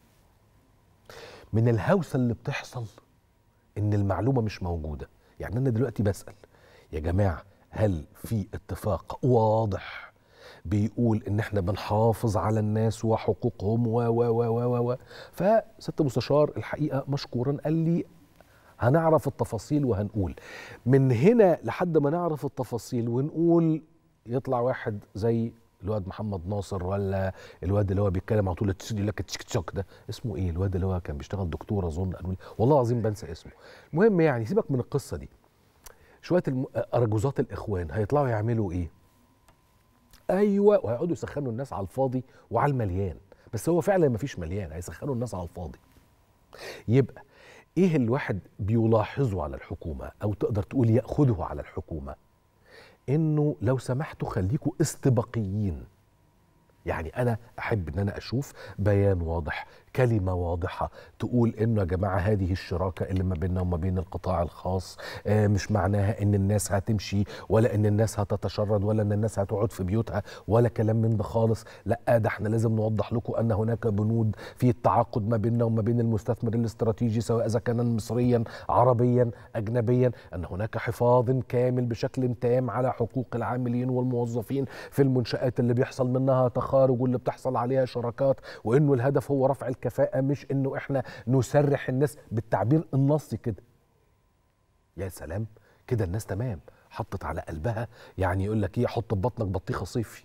من الهوسه اللي بتحصل ان المعلومه مش موجوده يعني انا دلوقتي بسال يا جماعه هل في اتفاق واضح بيقول ان احنا بنحافظ على الناس وحقوقهم و و و و و فست مستشار الحقيقه مشكورا قال لي هنعرف التفاصيل وهنقول من هنا لحد ما نعرف التفاصيل ونقول يطلع واحد زي الواد محمد ناصر ولا الواد اللي هو بيتكلم على طول يقول لك التشك تشك ده اسمه ايه الواد اللي هو كان بيشتغل دكتور اظن قالوا لي والله العظيم بنسى اسمه المهم يعني سيبك من القصه دي شويه الم... ارجوزات الاخوان هيطلعوا يعملوا ايه ايوه وهيقعدوا يسخنوا الناس على الفاضي وعلى المليان بس هو فعلا ما فيش مليان هيسخنوا الناس على الفاضي يبقى ايه الواحد بيلاحظه على الحكومه او تقدر تقول ياخذه على الحكومه انه لو سمحتوا خليكوا استباقيين يعني انا احب ان انا اشوف بيان واضح كلمه واضحه تقول انه يا جماعه هذه الشراكه اللي ما بيننا وما بين القطاع الخاص آه مش معناها ان الناس هتمشي ولا ان الناس هتتشرد ولا ان الناس هتقعد في بيوتها ولا كلام من ده خالص لا ده احنا لازم نوضح لكم ان هناك بنود في التعاقد ما بيننا وما بين المستثمر الاستراتيجي سواء اذا كان مصريا عربيا اجنبيا ان هناك حفاظ كامل بشكل تام على حقوق العاملين والموظفين في المنشات اللي بيحصل منها تخارج واللي بتحصل عليها شراكات وانه الهدف هو رفع الكفاءه مش انه احنا نسرح الناس بالتعبير النصي كده يا سلام كده الناس تمام حطت على قلبها يعني يقول لك ايه حط في بطنك بطيخه صيفي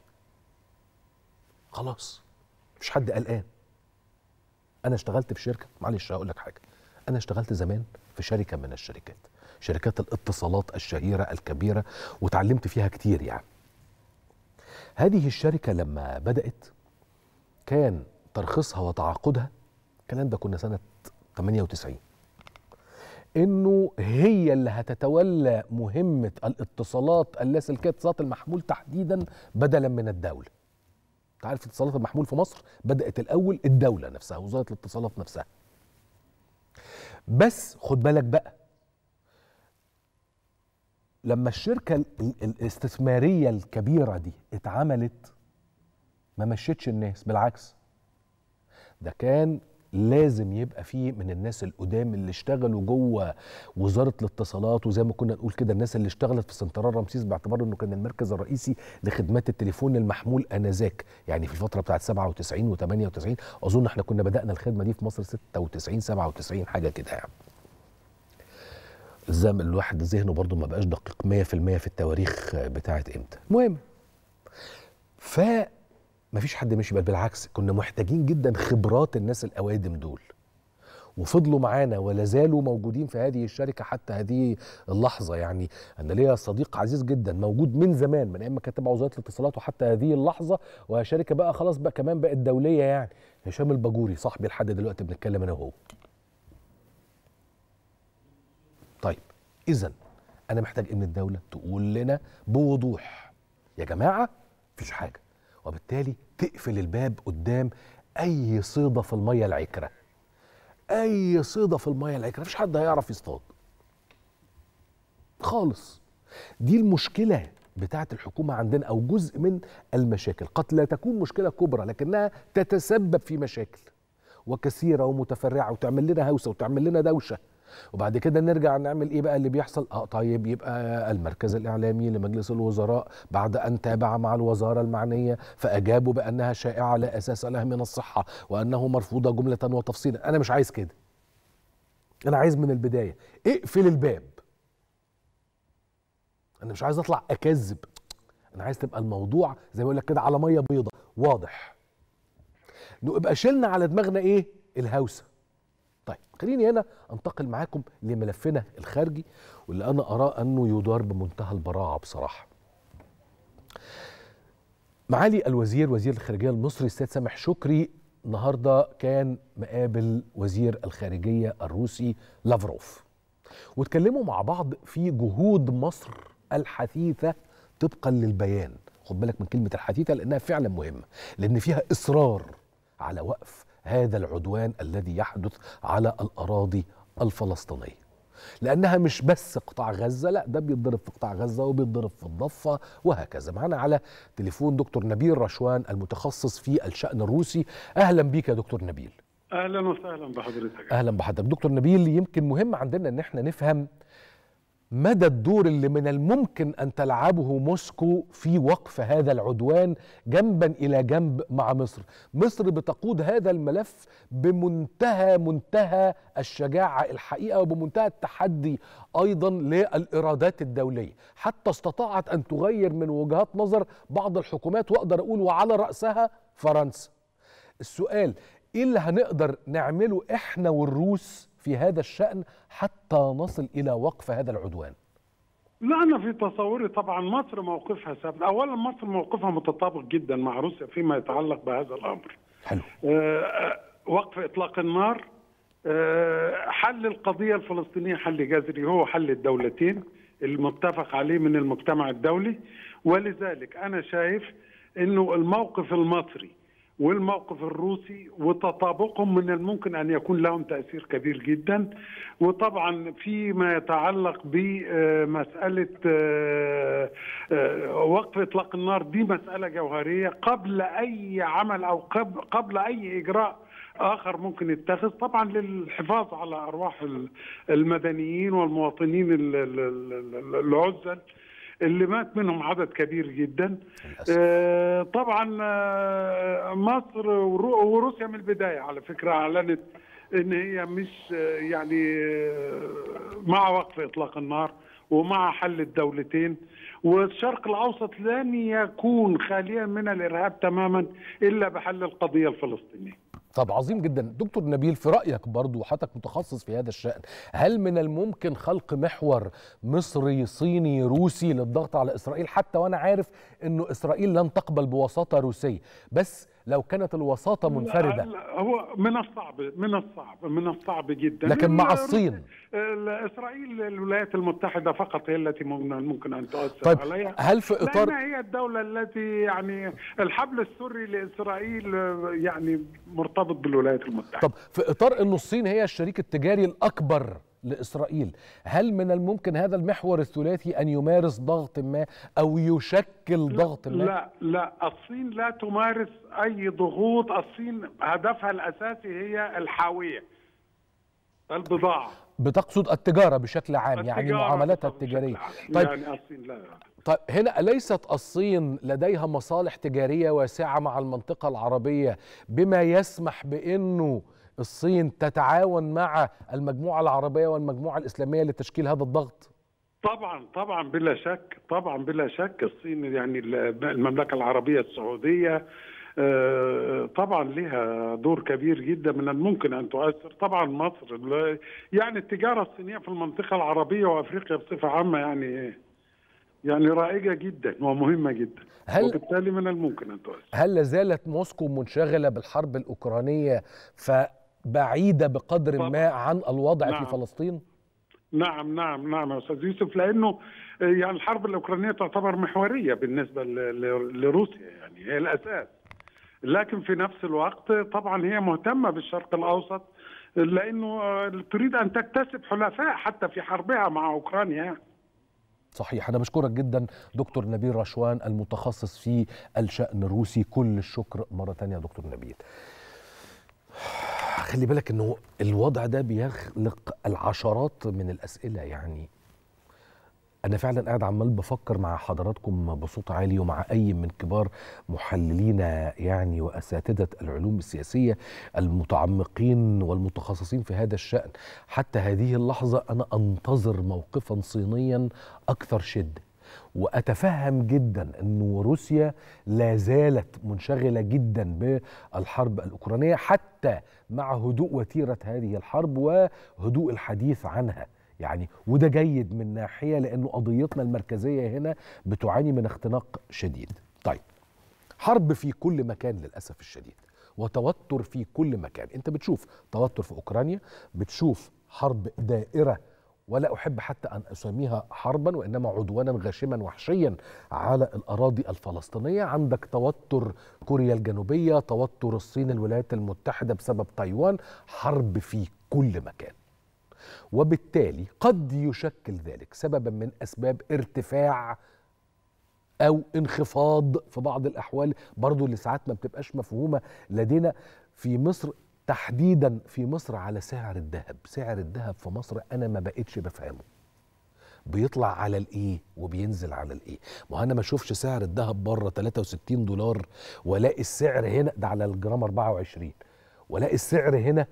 خلاص مفيش حد قلقان انا اشتغلت في شركه معلش هقول لك حاجه انا اشتغلت زمان في شركه من الشركات شركات الاتصالات الشهيره الكبيره وتعلمت فيها كتير يعني هذه الشركه لما بدات كان ترخيصها وتعاقدها الكلام ده كنا سنه 98 انه هي اللي هتتولى مهمه الاتصالات اللاسلكيه اتصالات المحمول تحديدا بدلا من الدوله انت عارف اتصالات المحمول في مصر بدات الاول الدوله نفسها وزاره الاتصالات نفسها بس خد بالك بقى لما الشركه ال- ال- الاستثماريه الكبيره دي اتعملت ما مشيتش الناس بالعكس ده كان لازم يبقى فيه من الناس القدام اللي اشتغلوا جوه وزاره الاتصالات وزي ما كنا نقول كده الناس اللي اشتغلت في سنترال رمسيس باعتبار انه كان المركز الرئيسي لخدمات التليفون المحمول انذاك يعني في الفتره بتاعت 97 و98 اظن احنا كنا بدانا الخدمه دي في مصر 96 97 حاجه كده يعني الزمن الواحد ذهنه برضه ما بقاش دقيق 100% في التواريخ بتاعت امتى المهم ف مفيش حد مشي بل بالعكس كنا محتاجين جدا خبرات الناس الاوادم دول وفضلوا معانا ولا زالوا موجودين في هذه الشركه حتى هذه اللحظه يعني انا ليا صديق عزيز جدا موجود من زمان من ايام ما كان تبع وزاره الاتصالات وحتى هذه اللحظه وهي شركه بقى خلاص بقى كمان بقت دوليه يعني هشام الباجوري صاحبي لحد دلوقتي بنتكلم انا وهو طيب اذا انا محتاج ان الدوله تقول لنا بوضوح يا جماعه مفيش حاجه وبالتالي تقفل الباب قدام اي صيده في الميه العكره اي صيده في الميه العكره مفيش حد هيعرف يصطاد خالص دي المشكله بتاعه الحكومه عندنا او جزء من المشاكل قد لا تكون مشكله كبرى لكنها تتسبب في مشاكل وكثيره ومتفرعه وتعمل لنا هوسه وتعمل لنا دوشه وبعد كده نرجع نعمل ايه بقى اللي بيحصل اه طيب يبقى المركز الاعلامي لمجلس الوزراء بعد ان تابع مع الوزاره المعنيه فاجابوا بانها شائعه لا اساس لها من الصحه وانه مرفوضه جمله وتفصيلا انا مش عايز كده انا عايز من البدايه اقفل الباب انا مش عايز اطلع اكذب انا عايز تبقى الموضوع زي ما بقول لك كده على ميه بيضة واضح نبقى شلنا على دماغنا ايه الهوسه طيب خليني هنا انتقل معاكم لملفنا الخارجي واللي انا اراه انه يدار بمنتهى البراعه بصراحه معالي الوزير وزير الخارجيه المصري السيد سامح شكري النهارده كان مقابل وزير الخارجيه الروسي لافروف واتكلموا مع بعض في جهود مصر الحثيثه طبقا للبيان خد بالك من كلمه الحثيثه لانها فعلا مهمه لان فيها اصرار على وقف هذا العدوان الذي يحدث على الاراضي الفلسطينيه لانها مش بس قطاع غزه لا ده بيتضرب في قطاع غزه وبيتضرب في الضفه وهكذا معانا على تليفون دكتور نبيل رشوان المتخصص في الشان الروسي اهلا بيك يا دكتور نبيل اهلا وسهلا بحضرتك اهلا بحضرتك دكتور نبيل يمكن مهم عندنا ان احنا نفهم مدى الدور اللي من الممكن ان تلعبه موسكو في وقف هذا العدوان جنبا الى جنب مع مصر مصر بتقود هذا الملف بمنتهى منتهى الشجاعه الحقيقه وبمنتهى التحدي ايضا للارادات الدوليه حتى استطاعت ان تغير من وجهات نظر بعض الحكومات واقدر اقول وعلى راسها فرنسا السؤال ايه اللي هنقدر نعمله احنا والروس في هذا الشأن حتى نصل إلى وقف هذا العدوان لا أنا في تصوري طبعا مصر موقفها ثابت أولا مصر موقفها متطابق جدا مع روسيا فيما يتعلق بهذا الأمر حلو آه وقف إطلاق النار آه حل القضية الفلسطينية حل جذري هو حل الدولتين المتفق عليه من المجتمع الدولي ولذلك أنا شايف أنه الموقف المصري والموقف الروسي وتطابقهم من الممكن ان يكون لهم تاثير كبير جدا وطبعا فيما يتعلق بمساله وقف اطلاق النار دي مساله جوهريه قبل اي عمل او قبل اي اجراء اخر ممكن يتخذ طبعا للحفاظ على ارواح المدنيين والمواطنين العزل اللي مات منهم عدد كبير جدا آه طبعا آه مصر وروسيا من البدايه على فكره اعلنت ان هي مش آه يعني مع وقف اطلاق النار ومع حل الدولتين والشرق الاوسط لن يكون خاليا من الارهاب تماما الا بحل القضيه الفلسطينيه طب عظيم جدا دكتور نبيل في رأيك برضو حضرتك متخصص في هذا الشأن هل من الممكن خلق محور مصري صيني روسي للضغط على إسرائيل حتى وأنا عارف أنه إسرائيل لن تقبل بوساطة روسية بس لو كانت الوساطة منفردة لا، هو من الصعب من الصعب من الصعب جدا لكن مع ال- الصين ال- اسرائيل الولايات المتحده فقط هي التي ممكن ممكن ان تؤثر طيب عليها هل في إطار لأنها هي الدولة التي يعني الحبل السري لإسرائيل آه، يعني مرتبط بالولايات المتحدة طب في إطار أنه الصين هي الشريك التجاري الأكبر لإسرائيل هل من الممكن هذا المحور الثلاثي أن يمارس ضغط ما أو يشكل ضغط ما لا لا الصين لا تمارس أي ضغوط الصين هدفها الأساسي هي الحاوية البضاعة بتقصد التجارة بشكل عام يعني التجارة معاملاتها بشكل التجارية عام. طيب يعني الصين لا طيب هنا أليست الصين لديها مصالح تجارية واسعة مع المنطقة العربية بما يسمح بأنه الصين تتعاون مع المجموعة العربية والمجموعة الإسلامية لتشكيل هذا الضغط؟ طبعا طبعا بلا شك طبعا بلا شك الصين يعني المملكة العربية السعودية آه، طبعا لها دور كبير جدا من الممكن ان تؤثر طبعا مصر لا- يعني التجاره الصينيه في المنطقه العربيه وافريقيا بصفه عامه يعني يعني رائجه جدا ومهمه جدا هل- وبالتالي من الممكن ان تؤثر هل لازالت موسكو منشغلة بالحرب الأوكرانية فبعيدة بقدر طبعاً. ما عن الوضع نعم. في فلسطين؟ نعم نعم نعم يا استاذ يوسف لانه آه، يعني الحرب الاوكرانيه تعتبر محوريه بالنسبه ل- ل- لروسيا يعني هي الاساس لكن في نفس الوقت طبعا هي مهتمه بالشرق الاوسط لانه آه، تريد ان تكتسب حلفاء حتى في حربها مع اوكرانيا يعني. صحيح أنا بشكرك جدا دكتور نبيل رشوان المتخصص في الشأن الروسي كل الشكر مرة تانية يا دكتور نبيل خلي بالك انه الوضع ده بيخلق العشرات من الاسئله يعني انا فعلا قاعد عمال بفكر مع حضراتكم بصوت عالي ومع اي من كبار محللينا يعني واساتذه العلوم السياسيه المتعمقين والمتخصصين في هذا الشان حتى هذه اللحظه انا انتظر موقفا صينيا اكثر شده واتفهم جدا انه روسيا لا زالت منشغله جدا بالحرب الاوكرانيه حتى مع هدوء وتيره هذه الحرب وهدوء الحديث عنها يعني وده جيد من ناحيه لانه قضيتنا المركزيه هنا بتعاني من اختناق شديد. طيب حرب في كل مكان للاسف الشديد وتوتر في كل مكان، انت بتشوف توتر في اوكرانيا، بتشوف حرب دائره ولا احب حتى ان اسميها حربا وانما عدوانا غاشما وحشيا على الاراضي الفلسطينيه، عندك توتر كوريا الجنوبيه، توتر الصين الولايات المتحده بسبب تايوان، حرب في كل مكان. وبالتالي قد يشكل ذلك سببا من اسباب ارتفاع او انخفاض في بعض الاحوال برضو اللي ساعات ما بتبقاش مفهومه لدينا في مصر تحديدا في مصر على سعر الذهب سعر الذهب في مصر انا ما بقتش بفهمه بيطلع على الايه وبينزل على الايه ما انا ما اشوفش سعر الذهب بره 63 دولار والاقي السعر هنا ده على الجرام 24 والاقي السعر هنا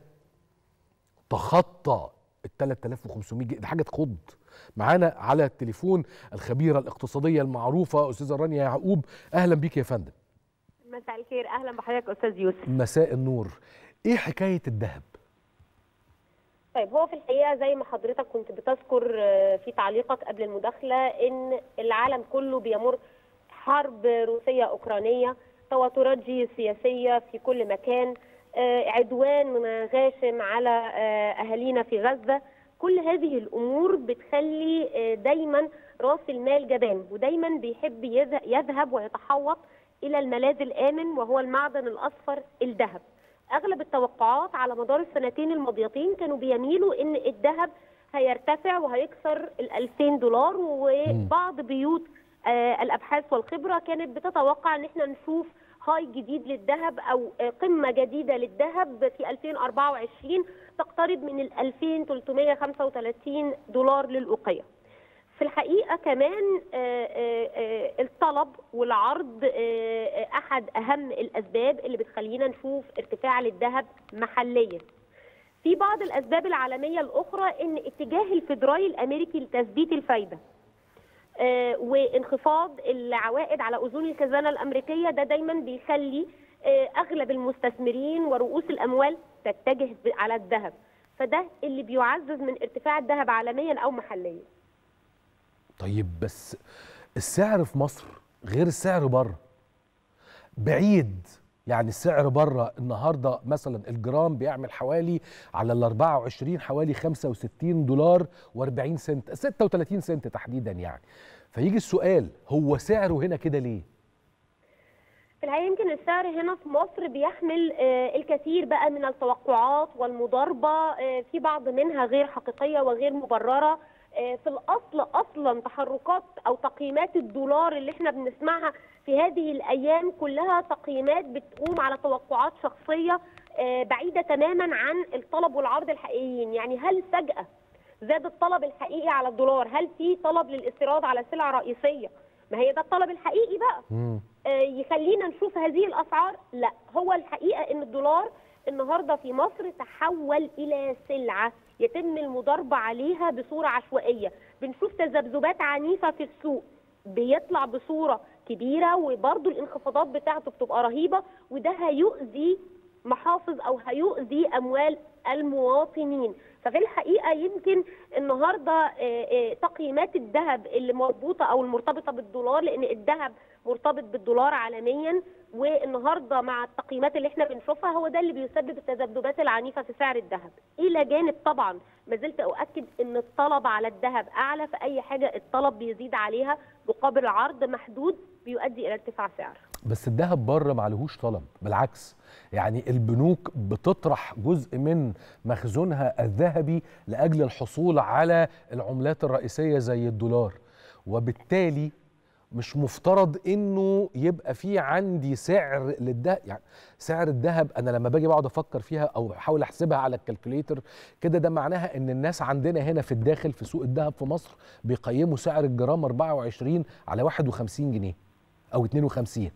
تخطى ال 3500 جنيه دي حاجه تخض معانا على التليفون الخبيره الاقتصاديه المعروفه استاذه رانيا يعقوب اهلا بيك يا فندم مساء الخير اهلا بحضرتك استاذ يوسف مساء النور ايه حكايه الذهب طيب هو في الحقيقه زي ما حضرتك كنت بتذكر آه، في تعليقك قبل المداخله ان العالم كله بيمر حرب روسيه اوكرانيه توترات جيوسياسيه في كل مكان آه، عدوان غاشم على آه، اهالينا في غزه كل هذه الامور بتخلي آه، دايما راس المال جبان ودايما بيحب يذ- يذهب ويتحوط الى الملاذ الامن وهو المعدن الاصفر الذهب اغلب التوقعات على مدار السنتين الماضيتين كانوا بيميلوا ان الذهب هيرتفع وهيكسر ال 2000 دولار وبعض بيوت آه، الابحاث والخبره كانت بتتوقع ان احنا نشوف هاي جديد للذهب او آه، قمه جديده للذهب في 2024 تقترب من ال 2335 دولار للاوقيه. في الحقيقه كمان آه، آه، آه، الطلب والعرض آه، آه، احد اهم الاسباب اللي بتخلينا نشوف ارتفاع للذهب محليا. في بعض الاسباب العالميه الاخرى ان اتجاه الفدرالي الامريكي لتثبيت الفايده آه، وانخفاض العوائد على اذون الخزانه الامريكيه ده دايما بيخلي آه، اغلب المستثمرين ورؤوس الاموال تتجه ب- على الذهب فده اللي بيعزز من ارتفاع الذهب عالميا او محليا طيب بس السعر في مصر غير السعر بره بعيد يعني السعر بره النهارده مثلا الجرام بيعمل حوالي على ال 24 حوالي 65 دولار و40 سنت 36 سنت تحديدا يعني فيجي السؤال هو سعره هنا كده ليه؟ في الحقيقه يمكن السعر هنا في مصر بيحمل آه، الكثير بقى من التوقعات والمضاربه آه، في بعض منها غير حقيقيه وغير مبرره آه، في الاصل اصلا تحركات او تقييمات الدولار اللي احنا بنسمعها في هذه الايام كلها تقييمات بتقوم على توقعات شخصيه آه، بعيده تماما عن الطلب والعرض الحقيقيين يعني هل فجاه زاد الطلب الحقيقي على الدولار هل في طلب للاستيراد على سلع رئيسيه ما هي ده الطلب الحقيقي بقى مم. آه، يخلينا نشوف هذه الاسعار لا هو الحقيقه ان الدولار النهارده في مصر تحول الى سلعه يتم المضاربه عليها بصوره عشوائيه بنشوف تذبذبات عنيفه في السوق بيطلع بصوره كبيره وبرضه الانخفاضات بتاعته بتبقى رهيبه وده هيؤذي محافظ او هيؤذي اموال المواطنين ففي الحقيقه يمكن النهارده آه، آه، تقييمات الذهب اللي مربوطه او المرتبطه بالدولار لان الذهب مرتبط بالدولار عالميا والنهارده مع التقييمات اللي احنا بنشوفها هو ده اللي بيسبب التذبذبات العنيفه في سعر الذهب الى جانب طبعا ما زلت اؤكد ان الطلب على الذهب اعلى فاي حاجه الطلب بيزيد عليها مقابل عرض محدود بيؤدي الى ارتفاع سعر بس الذهب بره معلهوش طلب بالعكس يعني البنوك بتطرح جزء من مخزونها الذهبي لاجل الحصول على العملات الرئيسيه زي الدولار وبالتالي مش مفترض انه يبقى في عندي سعر للذهب يعني سعر الذهب انا لما باجي بقعد افكر فيها او احاول احسبها على الكالكوليتر كده ده معناها ان الناس عندنا هنا في الداخل في سوق الذهب في مصر بيقيموا سعر الجرام 24 على 51 جنيه او 52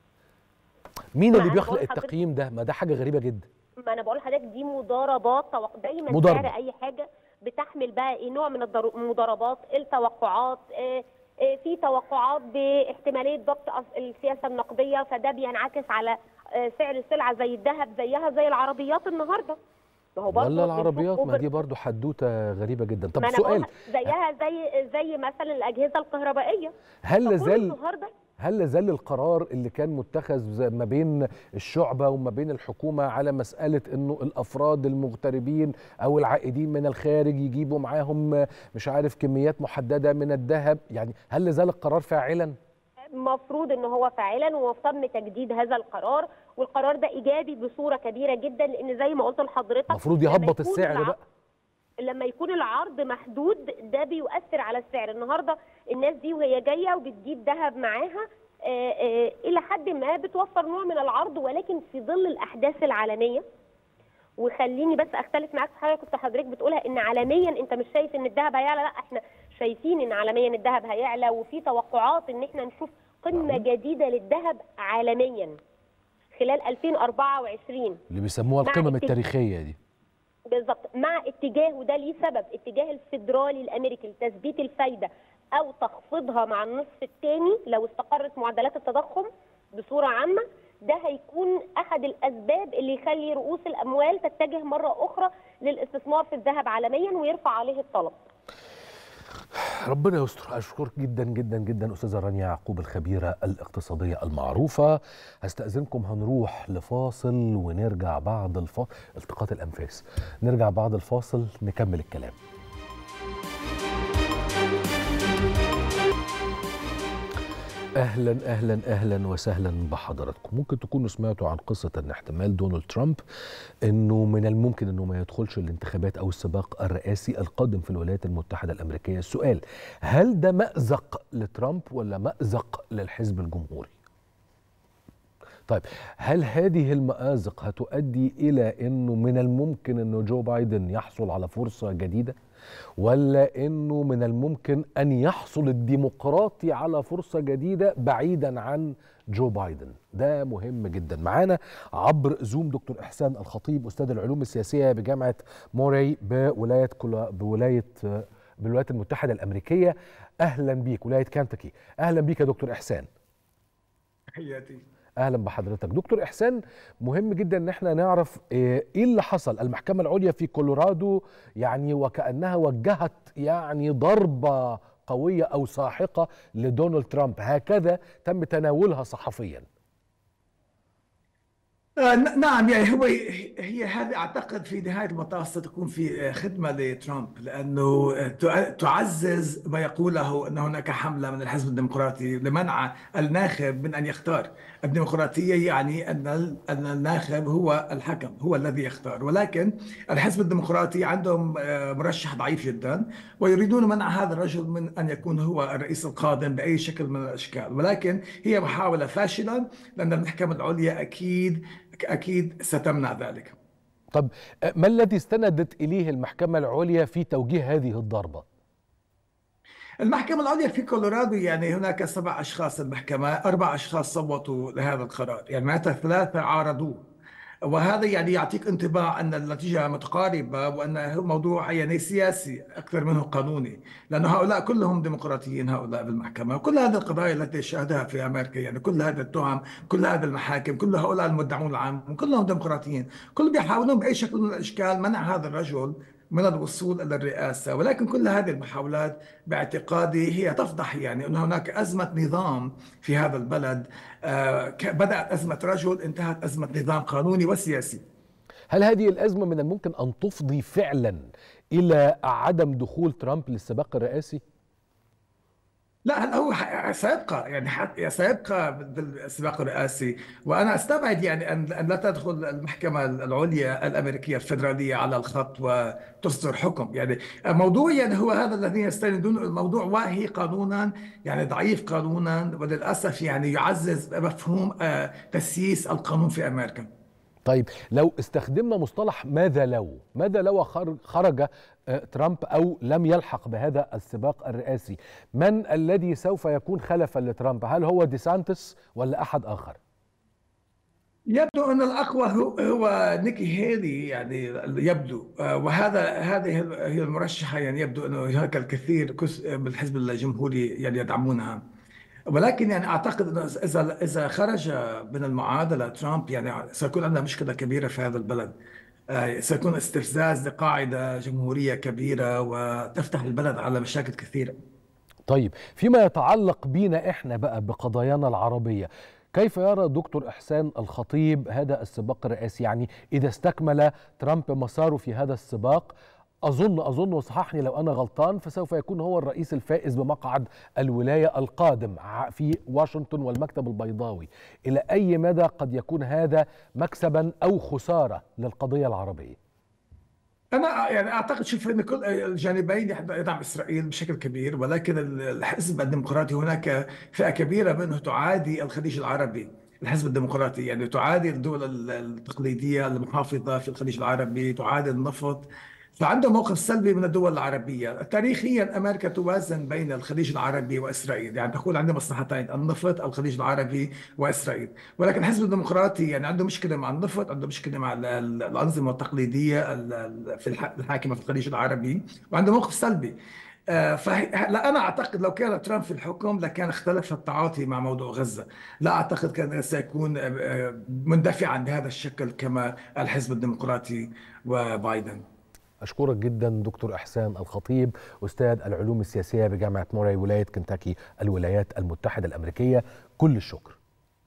مين ما اللي أنا بيخلق بقول لحضرتك- التقييم ده ما ده حاجه غريبه جدا ما انا بقول لحضرتك دي مضاربات توق- دايما مضاربة. سعر اي حاجه بتحمل بقى ايه نوع من الضر- المضاربات التوقعات آه، آه، في توقعات باحتماليه ضبط أس- السياسه النقديه فده بينعكس على آه، سعر السلعه زي الذهب زيها زي العربيات النهارده ما هو برضه ولا بنشوف العربيات ما أوفر- دي برضو حدوته غريبه جدا طب ما أنا سؤال بقول زيها زي زي مثلا الاجهزه الكهربائيه هل فكل لازال النهارده هل لازال القرار اللي كان متخذ ما بين الشعبة وما بين الحكومة على مسألة انه الافراد المغتربين او العائدين من الخارج يجيبوا معاهم مش عارف كميات محددة من الذهب يعني هل لازال القرار فاعلا؟ مفروض ان هو فاعلا وتم تجديد هذا القرار والقرار ده ايجابي بصوره كبيره جدا لان زي ما قلت لحضرتك المفروض لما يهبط يكون السعر الع- بقى لما يكون العرض محدود ده بيؤثر على السعر النهارده الناس دي وهي جايه وبتجيب ذهب معاها آه، آه، الى حد ما بتوفر نوع من العرض ولكن في ظل الاحداث العالميه وخليني بس اختلف معاك في حاجه كنت حضرتك بتقولها ان عالميا انت مش شايف ان الذهب هيعلى لا احنا شايفين ان عالميا الذهب هيعلى وفي توقعات ان احنا نشوف قمه جديده للذهب عالميا خلال 2024 اللي بيسموها مع القمم الاتج- التاريخية دي بالظبط مع اتجاه وده ليه سبب اتجاه الفيدرالي الامريكي لتثبيت الفايده او تخفيضها مع النصف الثاني لو استقرت معدلات التضخم بصوره عامه ده هيكون احد الاسباب اللي يخلي رؤوس الاموال تتجه مره اخرى للاستثمار في الذهب عالميا ويرفع عليه الطلب ربنا يستر اشكرك جدا جدا جدا استاذه رانيا يعقوب الخبيره الاقتصاديه المعروفه هستاذنكم هنروح لفاصل ونرجع بعد الفاصل التقاط الانفاس نرجع بعد الفاصل نكمل الكلام اهلا اهلا اهلا وسهلا بحضراتكم ممكن تكونوا سمعتوا عن قصه ان احتمال دونالد ترامب انه من الممكن انه ما يدخلش الانتخابات او السباق الرئاسي القادم في الولايات المتحده الامريكيه السؤال هل ده مازق لترامب ولا مازق للحزب الجمهوري طيب هل هذه المآزق هتؤدي إلى أنه من الممكن أنه جو بايدن يحصل على فرصة جديدة ولا أنه من الممكن أن يحصل الديمقراطي على فرصة جديدة بعيدا عن جو بايدن ده مهم جدا معانا عبر زوم دكتور إحسان الخطيب أستاذ العلوم السياسية بجامعة موري بولاية كولا بولاية بالولايات المتحدة الأمريكية أهلا بيك ولاية كانتاكي أهلا بيك يا دكتور إحسان تحياتي اهلا بحضرتك دكتور احسان مهم جدا ان احنا نعرف ايه اللي حصل المحكمه العليا في كولورادو يعني وكانها وجهت يعني ضربه قويه او ساحقه لدونالد ترامب هكذا تم تناولها صحفيا آه نعم يعني هو هي هذه اعتقد في نهايه المطاف ستكون في خدمه لترامب لانه تعزز ما يقوله ان هناك حمله من الحزب الديمقراطي لمنع الناخب من ان يختار، الديمقراطيه يعني ان ان الناخب هو الحكم هو الذي يختار، ولكن الحزب الديمقراطي عندهم مرشح ضعيف جدا ويريدون منع هذا الرجل من ان يكون هو الرئيس القادم باي شكل من الاشكال، ولكن هي محاوله فاشله لان المحكمه العليا اكيد اكيد ستمنع ذلك. طب ما الذي استندت اليه المحكمه العليا في توجيه هذه الضربه؟ المحكمة العليا في كولورادو يعني هناك سبع أشخاص المحكمة أربع أشخاص صوتوا لهذا القرار يعني معناتها ثلاثة عارضوه وهذا يعني يعطيك انطباع ان النتيجه متقاربه وان موضوع يعني سياسي اكثر منه قانوني لانه هؤلاء كلهم ديمقراطيين هؤلاء بالمحكمه وكل هذه القضايا التي شاهدها في امريكا يعني كل هذه التهم كل هذه المحاكم كل هؤلاء المدعون العام كلهم ديمقراطيين كلهم بيحاولون باي شكل من الاشكال منع هذا الرجل من الوصول الى الرئاسه ولكن كل هذه المحاولات باعتقادي هي تفضح يعني ان هناك ازمه نظام في هذا البلد بدات ازمه رجل انتهت ازمه نظام قانوني وسياسي هل هذه الازمه من الممكن ان تفضي فعلا الى عدم دخول ترامب للسباق الرئاسي؟ لا هو سيبقى يعني سيبقى بالسباق الرئاسي وانا استبعد يعني ان ان لا تدخل المحكمه العليا الامريكيه الفدراليه على الخط وتصدر حكم يعني الموضوع يعني هو هذا الذين يستندون الموضوع واهي قانونا يعني ضعيف قانونا وللاسف يعني يعزز مفهوم تسييس القانون في امريكا طيب لو استخدمنا مصطلح ماذا لو ماذا لو خرج ترامب او لم يلحق بهذا السباق الرئاسي من الذي سوف يكون خلفا لترامب هل هو ديسانتس ولا احد اخر يبدو ان الاقوى هو, هو نيكي هيلي يعني يبدو وهذا هذه هي المرشحه يعني يبدو انه هناك الكثير من الحزب الجمهوري يعني يدعمونها ولكن يعني اعتقد انه اذا اذا خرج من المعادله ترامب يعني سيكون عندنا مشكله كبيره في هذا البلد سيكون استفزاز لقاعده جمهوريه كبيره وتفتح البلد على مشاكل كثيره. طيب فيما يتعلق بينا احنا بقى بقضايانا العربيه كيف يرى دكتور احسان الخطيب هذا السباق الرئاسي يعني اذا استكمل ترامب مساره في هذا السباق أظن أظن وصححني لو أنا غلطان فسوف يكون هو الرئيس الفائز بمقعد الولاية القادم في واشنطن والمكتب البيضاوي إلى أي مدى قد يكون هذا مكسبا أو خسارة للقضية العربية أنا يعني أعتقد شوف أن كل الجانبين يدعم إسرائيل بشكل كبير ولكن الحزب الديمقراطي هناك فئة كبيرة منه تعادي الخليج العربي الحزب الديمقراطي يعني تعادي الدول التقليدية المحافظة في الخليج العربي تعادي النفط فعنده موقف سلبي من الدول العربية تاريخيا أمريكا توازن بين الخليج العربي وإسرائيل يعني تقول عندنا مصلحتين النفط الخليج العربي وإسرائيل ولكن الحزب الديمقراطي يعني عنده مشكلة مع النفط عنده مشكلة مع الأنظمة التقليدية في الحاكمة في الخليج العربي وعنده موقف سلبي فلا انا اعتقد لو كان ترامب في الحكم لكان اختلف التعاطي مع موضوع غزه، لا اعتقد كان سيكون مندفعا بهذا الشكل كما الحزب الديمقراطي وبايدن. أشكرك جدا دكتور إحسان الخطيب أستاذ العلوم السياسية بجامعة موراي ولاية كنتاكي الولايات المتحدة الأمريكية كل الشكر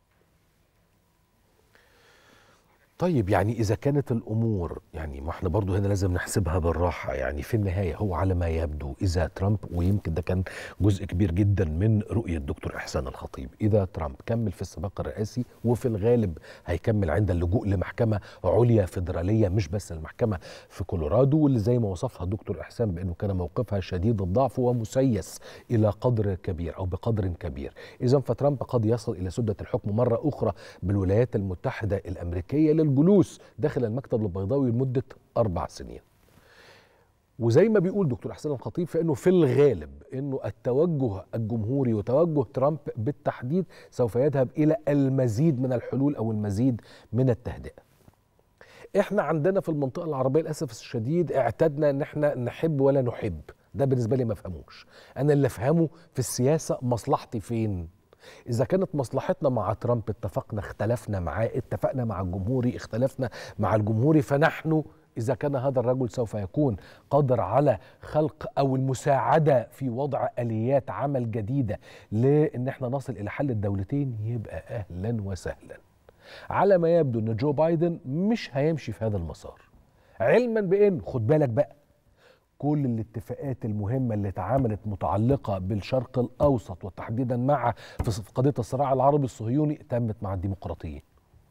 طيب يعني إذا كانت الأمور يعني ما احنا برضو هنا لازم نحسبها بالراحة يعني في النهاية هو على ما يبدو إذا ترامب ويمكن ده كان جزء كبير جدا من رؤية دكتور إحسان الخطيب إذا ترامب كمل في السباق الرئاسي وفي الغالب هيكمل عند اللجوء لمحكمة عليا فيدرالية مش بس المحكمة في كولورادو واللي زي ما وصفها دكتور إحسان بأنه كان موقفها شديد الضعف ومسيس إلى قدر كبير أو بقدر كبير إذا فترامب قد يصل إلى سدة الحكم مرة أخرى بالولايات المتحدة الأمريكية للجلوس داخل المكتب البيضاوي لمدة أربع سنين وزي ما بيقول دكتور حسين الخطيب فانه في الغالب انه التوجه الجمهوري وتوجه ترامب بالتحديد سوف يذهب الى المزيد من الحلول او المزيد من التهدئه. احنا عندنا في المنطقه العربيه للاسف الشديد اعتدنا ان احنا نحب ولا نحب، ده بالنسبه لي ما افهموش. انا اللي افهمه في السياسه مصلحتي فين؟ اذا كانت مصلحتنا مع ترامب اتفقنا اختلفنا معاه اتفقنا مع الجمهوري اختلفنا مع الجمهوري فنحن اذا كان هذا الرجل سوف يكون قادر على خلق او المساعده في وضع اليات عمل جديده لان احنا نصل الى حل الدولتين يبقى اهلا وسهلا على ما يبدو ان جو بايدن مش هيمشي في هذا المسار علما بان خد بالك بقى كل الاتفاقات المهمه اللي اتعملت متعلقه بالشرق الاوسط وتحديدا مع في قضيه الصراع العربي الصهيوني تمت مع الديمقراطيين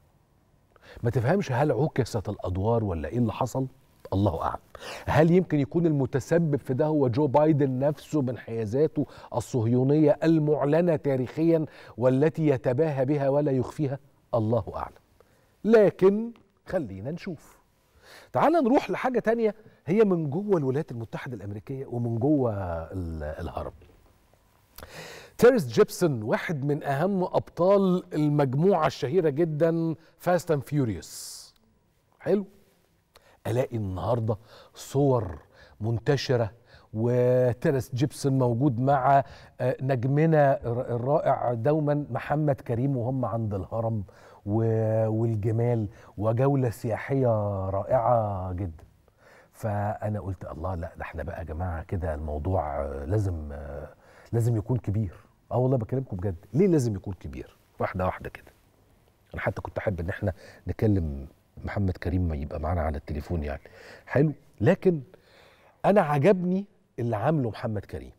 ما تفهمش هل عكست الادوار ولا ايه اللي حصل الله اعلم هل يمكن يكون المتسبب في ده هو جو بايدن نفسه بانحيازاته الصهيونيه المعلنه تاريخيا والتي يتباهى بها ولا يخفيها الله اعلم لكن خلينا نشوف تعال نروح لحاجه تانية هي من جوه الولايات المتحده الامريكيه ومن جوه الهرم تيرس جيبسون واحد من اهم ابطال المجموعه الشهيره جدا فاست اند فيوريوس حلو الاقي النهارده صور منتشره وتيرس جيبسون موجود مع نجمنا الرائع دوما محمد كريم وهم عند الهرم والجمال وجوله سياحيه رائعه جدا فانا قلت الله لا ده احنا بقى يا جماعه كده الموضوع لازم لازم يكون كبير اه والله بكلمكم بجد ليه لازم يكون كبير واحده واحده كده انا حتى كنت احب ان احنا نكلم محمد كريم ما يبقى معانا على التليفون يعني حلو لكن انا عجبني اللي عامله محمد كريم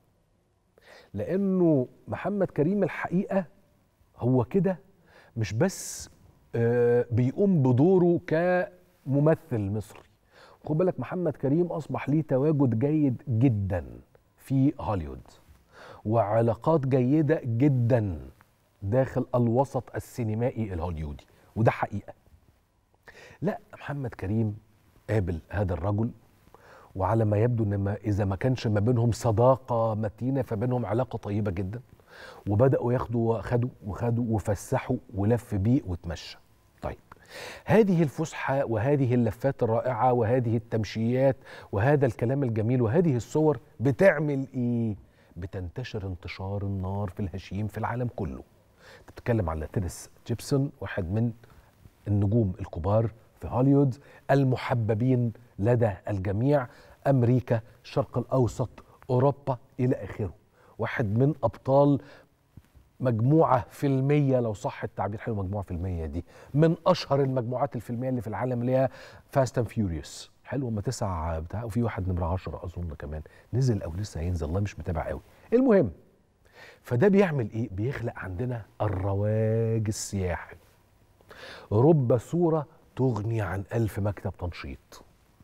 لانه محمد كريم الحقيقه هو كده مش بس آه بيقوم بدوره كممثل مصري خد بالك محمد كريم اصبح ليه تواجد جيد جدا في هوليوود وعلاقات جيده جدا داخل الوسط السينمائي الهوليودي وده حقيقه لا محمد كريم قابل هذا الرجل وعلى ما يبدو ان ما اذا ما كانش ما بينهم صداقه متينه فبينهم علاقه طيبه جدا وبداوا ياخدوا خدوا وخدوا وفسحوا ولف بيه وتمشى طيب هذه الفسحه وهذه اللفات الرائعه وهذه التمشيات وهذا الكلام الجميل وهذه الصور بتعمل ايه بتنتشر انتشار النار في الهشيم في العالم كله انت بتتكلم على تيرس جيبسون واحد من النجوم الكبار في هوليوود المحببين لدى الجميع امريكا الشرق الاوسط اوروبا الى اخره واحد من ابطال مجموعه فيلميه لو صح التعبير حلو مجموعه فيلميه دي من اشهر المجموعات الفيلميه اللي في العالم اللي هي فاست اند فيوريوس حلو هم تسع بتاع وفي واحد نمره 10 اظن كمان نزل او لسه هينزل الله مش متابع قوي المهم فده بيعمل ايه بيخلق عندنا الرواج السياحي رب صوره تغني عن ألف مكتب تنشيط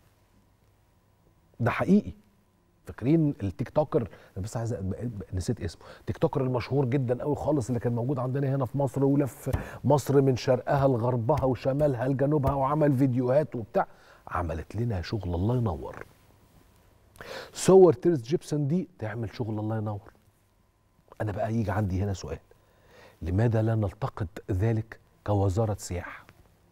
ده حقيقي فاكرين التيك توكر انا بس عايز نسيت اسمه تيك توكر المشهور جدا قوي خالص اللي كان موجود عندنا هنا في مصر ولف مصر من شرقها لغربها وشمالها لجنوبها وعمل فيديوهات وبتاع عملت لنا شغل الله ينور صور تيرس جيبسون دي تعمل شغل الله ينور انا بقى يجي عندي هنا سؤال لماذا لا نلتقط ذلك كوزاره سياحه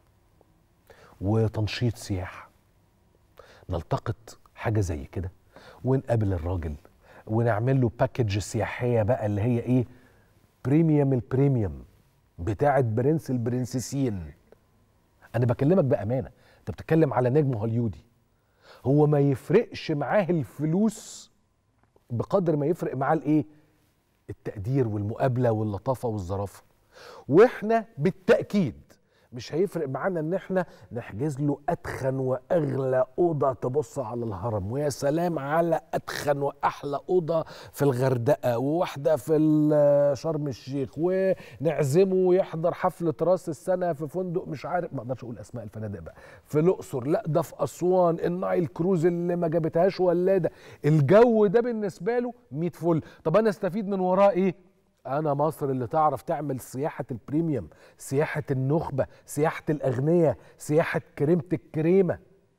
وتنشيط سياحه نلتقط حاجه زي كده ونقابل الراجل ونعمل له باكج سياحيه بقى اللي هي ايه بريميوم البريميوم بتاعه برنس البرنسسين انا بكلمك بامانه انت بتتكلم على نجم هوليودي هو ما يفرقش معاه الفلوس بقدر ما يفرق معاه الايه التقدير والمقابله واللطافه والظرافه واحنا بالتاكيد مش هيفرق معانا ان احنا نحجز له اتخن واغلى اوضه تبص على الهرم ويا سلام على اتخن واحلى اوضه في الغردقه وواحده في شرم الشيخ ونعزمه يحضر حفله راس السنه في فندق مش عارف ما اقدرش اقول اسماء الفنادق بقى في الاقصر لا ده في اسوان النايل كروز اللي ما جابتهاش ولاده الجو ده بالنسبه له 100 فل طب انا استفيد من وراه ايه انا مصر اللي تعرف تعمل سياحه البريميوم سياحه النخبه سياحه الاغنياء سياحه كريمه الكريمه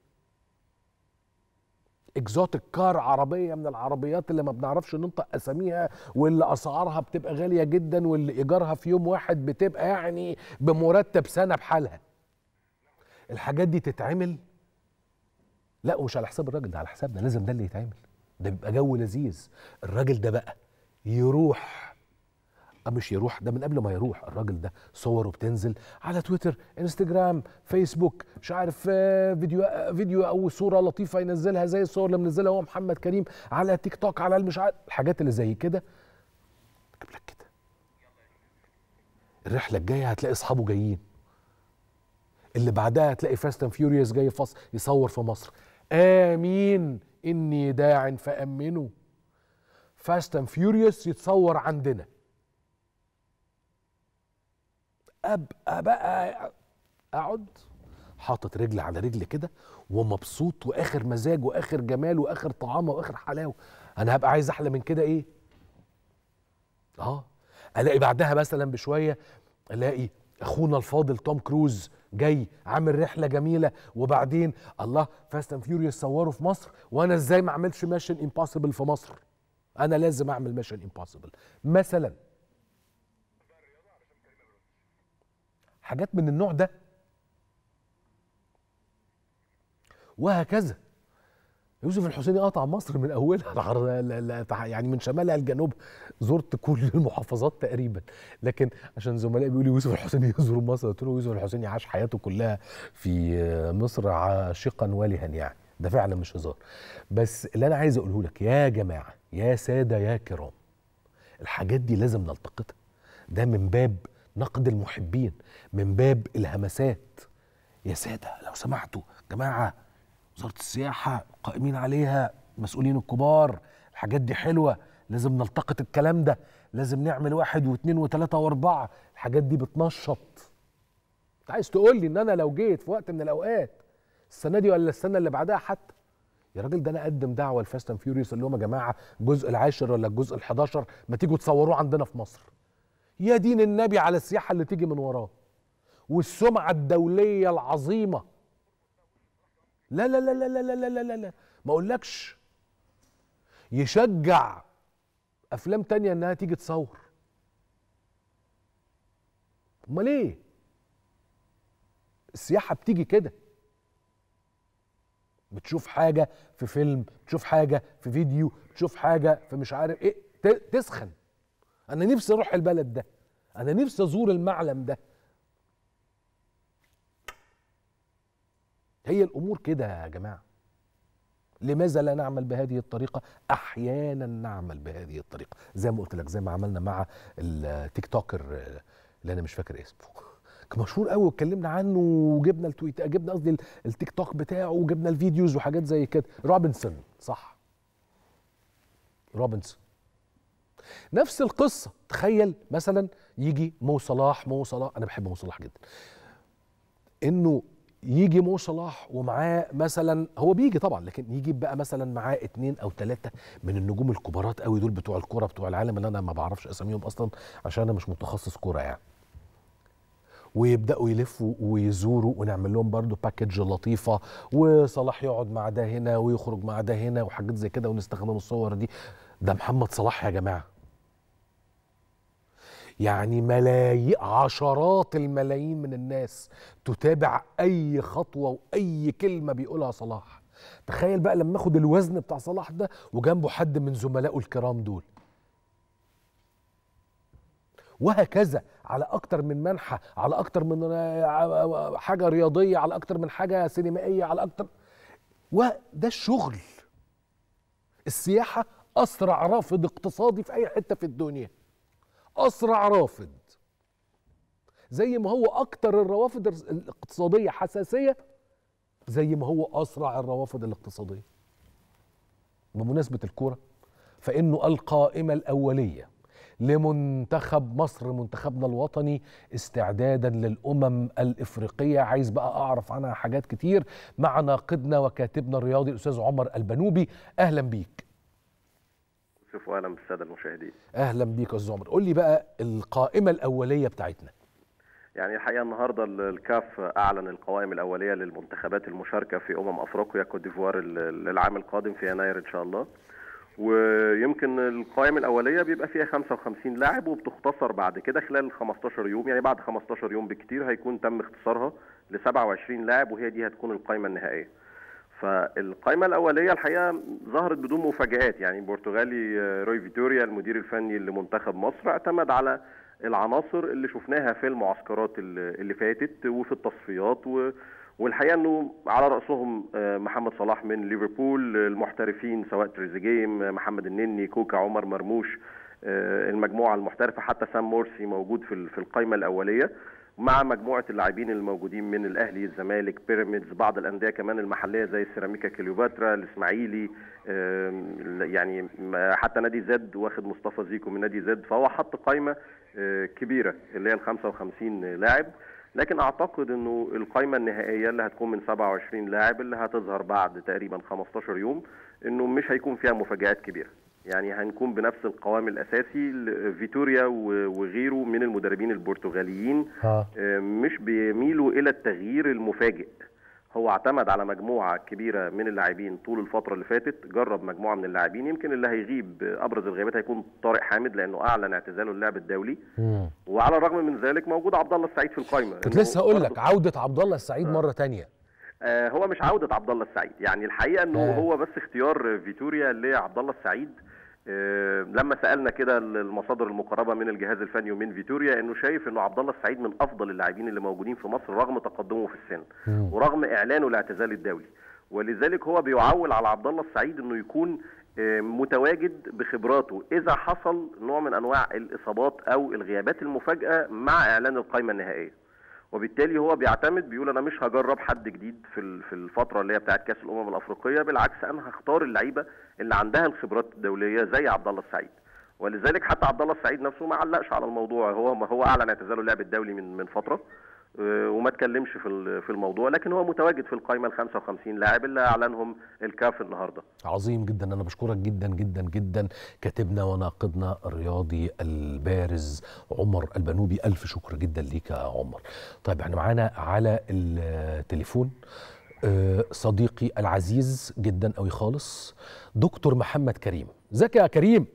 اكزوتيك كار عربيه من العربيات اللي ما بنعرفش ننطق اساميها واللي اسعارها بتبقى غاليه جدا واللي ايجارها في يوم واحد بتبقى يعني بمرتب سنه بحالها الحاجات دي تتعمل لا ومش على حساب الراجل ده على حسابنا لازم ده اللي يتعمل ده بيبقى جو لذيذ الراجل ده بقى يروح أه مش يروح ده من قبل ما يروح الراجل ده صوره بتنزل على تويتر انستجرام فيسبوك مش عارف آه، فيديو آه، فيديو او صوره لطيفه ينزلها زي الصور اللي منزلها هو محمد كريم على تيك توك على مش عارف الحاجات اللي زي كده اجيب لك كده الرحله الجايه هتلاقي اصحابه جايين اللي بعدها هتلاقي فاست اند فيوريوس جاي فص يصور في مصر امين اني داع فامنوا فاست اند فيوريوس يتصور عندنا ابقى بقى اقعد حاطط رجل على رجل كده ومبسوط واخر مزاج واخر جمال واخر طعامه واخر حلاوه انا هبقى عايز احلى من كده ايه اه الاقي بعدها مثلا بشويه الاقي اخونا الفاضل توم كروز جاي عامل رحله جميله وبعدين الله فاست اند فيوريوس صوروا في مصر وانا ازاي ما اعملش ميشن امبوسيبل في مصر انا لازم اعمل ميشن امبوسيبل مثلا حاجات من النوع ده وهكذا يوسف الحسيني قطع مصر من اولها العر- لا- لا- يعني من شمالها لجنوبها زرت كل المحافظات تقريبا لكن عشان زملائي بيقولوا يوسف الحسيني يزور مصر قلت له يوسف الحسيني عاش حياته كلها في مصر عاشقا والها يعني ده فعلا مش هزار بس اللي انا عايز اقوله لك يا جماعه يا ساده يا كرام الحاجات دي لازم نلتقطها ده من باب نقد المحبين من باب الهمسات يا ساده لو سمحتوا جماعه وزاره السياحه قائمين عليها المسؤولين الكبار الحاجات دي حلوه لازم نلتقط الكلام ده لازم نعمل واحد واثنين وثلاثه واربعه الحاجات دي بتنشط انت عايز تقول لي ان انا لو جيت في وقت من الاوقات السنه دي ولا السنه اللي بعدها حتى يا راجل ده انا اقدم دعوه لفاست اند فيوريوس اللي هم يا جماعه الجزء العاشر ولا الجزء ال11 ما تيجوا تصوروه عندنا في مصر يا دين النبي على السياحه اللي تيجي من وراه والسمعه الدوليه العظيمه لا لا لا لا لا لا لا لا لا, لا. ما اقولكش يشجع افلام تانية انها تيجي تصور امال ايه السياحه بتيجي كده بتشوف حاجه في فيلم بتشوف حاجه في فيديو بتشوف حاجه في مش عارف ايه ت- تسخن انا نفسي اروح البلد ده انا نفسي ازور المعلم ده هي الامور كده يا جماعه لماذا لا نعمل بهذه الطريقه احيانا نعمل بهذه الطريقه زي ما قلت لك زي ما عملنا مع التيك توكر اللي انا مش فاكر اسمه كان مشهور قوي واتكلمنا عنه وجبنا التويت جبنا قصدي ال- التيك توك بتاعه وجبنا الفيديوز وحاجات زي كده روبنسون صح روبنسون نفس القصه تخيل مثلا يجي مو صلاح مو صلاح انا بحب مو صلاح جدا انه يجي مو صلاح ومعاه مثلا هو بيجي طبعا لكن يجي بقى مثلا معاه اتنين او ثلاثه من النجوم الكبارات قوي دول بتوع الكوره بتوع العالم اللي انا ما بعرفش اساميهم اصلا عشان انا مش متخصص كوره يعني ويبداوا يلفوا ويزوروا ونعمل لهم برضو باكج لطيفه وصلاح يقعد مع ده هنا ويخرج مع ده هنا وحاجات زي كده ونستخدم الصور دي ده محمد صلاح يا جماعه يعني ملايين عشرات الملايين من الناس تتابع اي خطوه واي كلمه بيقولها صلاح تخيل بقى لما اخد الوزن بتاع صلاح ده وجنبه حد من زملائه الكرام دول وهكذا على اكتر من منحى على اكتر من آه، حاجه رياضيه على اكتر من حاجه سينمائيه على اكتر وده الشغل السياحه اسرع رافد اقتصادي في اي حته في الدنيا اسرع رافد زي ما هو اكتر الروافد الاقتصاديه حساسيه زي ما هو اسرع الروافد الاقتصاديه بمناسبه الكوره فانه القائمه الاوليه لمنتخب مصر منتخبنا الوطني استعدادا للامم الافريقيه عايز بقى اعرف عنها حاجات كتير مع ناقدنا وكاتبنا الرياضي الاستاذ عمر البنوبي اهلا بيك يوسف واهلا بالساده المشاهدين اهلا بيك يا استاذ عمر قول لي بقى القائمه الاوليه بتاعتنا يعني الحقيقه النهارده ال- الكاف اعلن القوائم الاوليه للمنتخبات المشاركه في امم افريقيا كوت ديفوار ال- للعام القادم في يناير ان شاء الله ويمكن القوائم الاوليه بيبقى فيها 55 لاعب وبتختصر بعد كده خلال 15 يوم يعني بعد 15 يوم بكتير هيكون تم اختصارها ل 27 لاعب وهي دي هتكون القائمه النهائيه فالقائمة الأولية الحقيقة ظهرت بدون مفاجآت يعني البرتغالي آه، روي فيتوريا المدير الفني لمنتخب مصر اعتمد على العناصر اللي شفناها في المعسكرات اللي اللي فاتت وفي التصفيات و والحقيقه انه على راسهم آه، محمد صلاح من ليفربول المحترفين سواء تريزيجيه محمد النني كوكا عمر مرموش آه، المجموعه المحترفه حتى سام مورسي موجود في ال- في القائمه الاوليه مع مجموعه اللاعبين الموجودين من الاهلي الزمالك بيراميدز بعض الانديه كمان المحليه زي سيراميكا كليوباترا الاسماعيلي آم، يعني م- حتى نادي زد واخد مصطفى زيكو من نادي زد فهو حط قائمه آه، كبيره اللي هي ال 55 لاعب لكن اعتقد انه القائمه النهائيه اللي هتكون من 27 لاعب اللي هتظهر بعد تقريبا 15 يوم انه مش هيكون فيها مفاجآت كبيره يعني هنكون بنفس القوام الاساسي ل- فيتوريا و- وغيره من المدربين البرتغاليين ها آه، مش بيميلوا الى التغيير المفاجئ هو اعتمد على مجموعه كبيره من اللاعبين طول الفتره اللي فاتت جرب مجموعه من اللاعبين يمكن اللي هيغيب آه، ابرز الغيابات هيكون طارق حامد لانه اعلن اعتزاله اللعب الدولي مم. وعلى الرغم من ذلك موجود عبد الله السعيد في القائمه كنت إنه لسه هقول لك برضه- عوده عبد الله السعيد مره تانية آه، هو مش عودة عبد الله السعيد يعني الحقيقة انه آه. هو بس اختيار فيتوريا لعبد الله السعيد آه، لما سالنا كده المصادر المقربه من الجهاز الفني ومن فيتوريا انه شايف انه عبد الله السعيد من افضل اللاعبين اللي موجودين في مصر رغم تقدمه في السن مم. ورغم اعلانه الاعتزال الدولي ولذلك هو بيعول على عبد الله السعيد انه يكون آه، متواجد بخبراته اذا حصل نوع من انواع الاصابات او الغيابات المفاجاه مع اعلان القائمه النهائيه وبالتالي هو بيعتمد بيقول انا مش هجرب حد جديد في ال- في الفتره اللي هي بتاعت كاس الامم الافريقيه بالعكس انا هختار اللعيبه اللي عندها الخبرات الدوليه زي عبد الله السعيد ولذلك حتى عبد الله السعيد نفسه ما علقش على الموضوع هو ما هو اعلن اعتزاله اللعب الدولي من من فتره آه، وما اتكلمش في ال- في الموضوع لكن هو متواجد في القائمه ال 55 لاعب اللي اعلنهم الكاف النهارده عظيم جدا انا بشكرك جدا جدا جدا كاتبنا وناقدنا الرياضي البارز عمر البنوبي الف شكر جدا ليك يا عمر طيب احنا معانا على التليفون آه، صديقي العزيز جدا قوي خالص دكتور محمد كريم ازيك يا كريم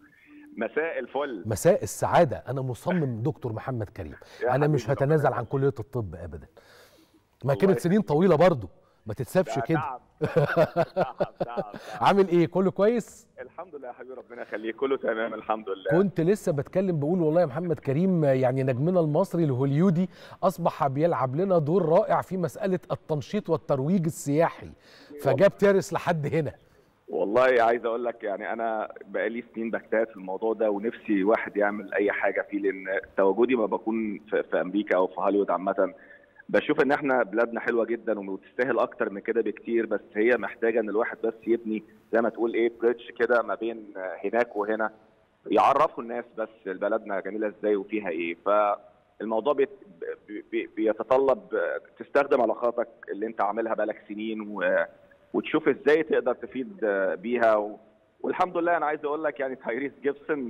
مساء الفل مساء السعاده انا مصمم دكتور محمد كريم يا انا مش حبيبي هتنازل ربنا عن كليه الطب ابدا ما الله كانت سنين طويله برضو ما تتسابش ده كده تعب تعب تعب تعب. عامل ايه كله كويس الحمد لله يا حبيبي ربنا يخليك كله تمام الحمد لله كنت لسه بتكلم بقول والله يا محمد كريم يعني نجمنا المصري الهوليودي اصبح بيلعب لنا دور رائع في مساله التنشيط والترويج السياحي فجاب تارس لحد هنا والله عايز اقول لك يعني انا بقالي سنين بجتهد في الموضوع ده ونفسي واحد يعمل اي حاجه فيه لان تواجدي ما بكون في, في امريكا او في هوليوود عامه بشوف ان احنا بلادنا حلوه جدا وتستاهل اكتر من كده بكتير بس هي محتاجه ان الواحد بس يبني زي ما تقول ايه بريدج كده ما بين هناك وهنا يعرفوا الناس بس بلدنا جميله ازاي وفيها ايه فالموضوع بيت بي بيتطلب تستخدم علاقاتك اللي انت عاملها بقالك سنين و وتشوف ازاي تقدر تفيد بيها و... والحمد لله انا عايز اقول لك يعني تايريس جيبسون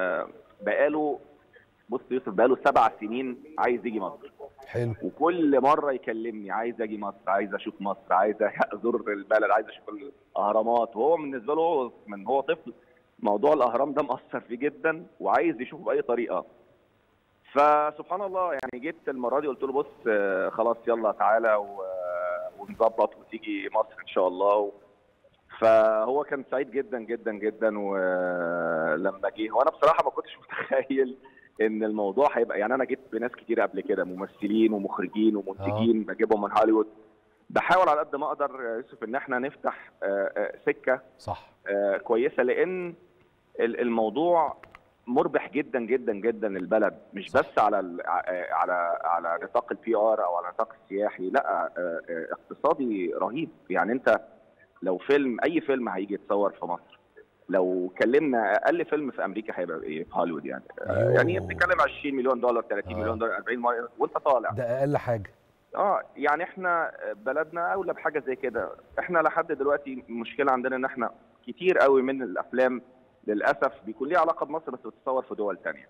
بقاله بص يوسف بقاله سبع سنين عايز يجي مصر حلو وكل مره يكلمني عايز اجي مصر عايز اشوف مصر عايز ازور البلد عايز اشوف الاهرامات وهو بالنسبه له من هو طفل موضوع الاهرام ده مأثر فيه جدا وعايز يشوفه باي طريقه فسبحان الله يعني جيت المره دي قلت له بص خلاص يلا تعالى و... ونظبط وتيجي مصر ان شاء الله و... فهو كان سعيد جدا جدا جدا ولما جه وانا بصراحه ما كنتش متخيل ان الموضوع هيبقى يعني انا جيت بناس كتير قبل كده ممثلين ومخرجين ومنتجين بجيبهم من هوليوود بحاول على قد ما اقدر يوسف ان احنا نفتح سكه صح كويسه لان الموضوع مربح جدا جدا جدا للبلد مش بس على على على نطاق البي ار او على نطاق السياحي لا اقتصادي رهيب يعني انت لو فيلم اي فيلم هيجي يتصور في مصر لو كلمنا اقل فيلم في امريكا هيبقى ايه في هوليوود يعني أيوه. يعني بنتكلم 20 مليون دولار 30 آه. مليون دولار 40 مليون وانت طالع ده اقل حاجه اه يعني احنا بلدنا اولى بحاجه زي كده احنا لحد دلوقتي المشكله عندنا ان احنا كتير قوي من الافلام للاسف بيكون ليها علاقه بمصر بس بتتصور في دول ثانيه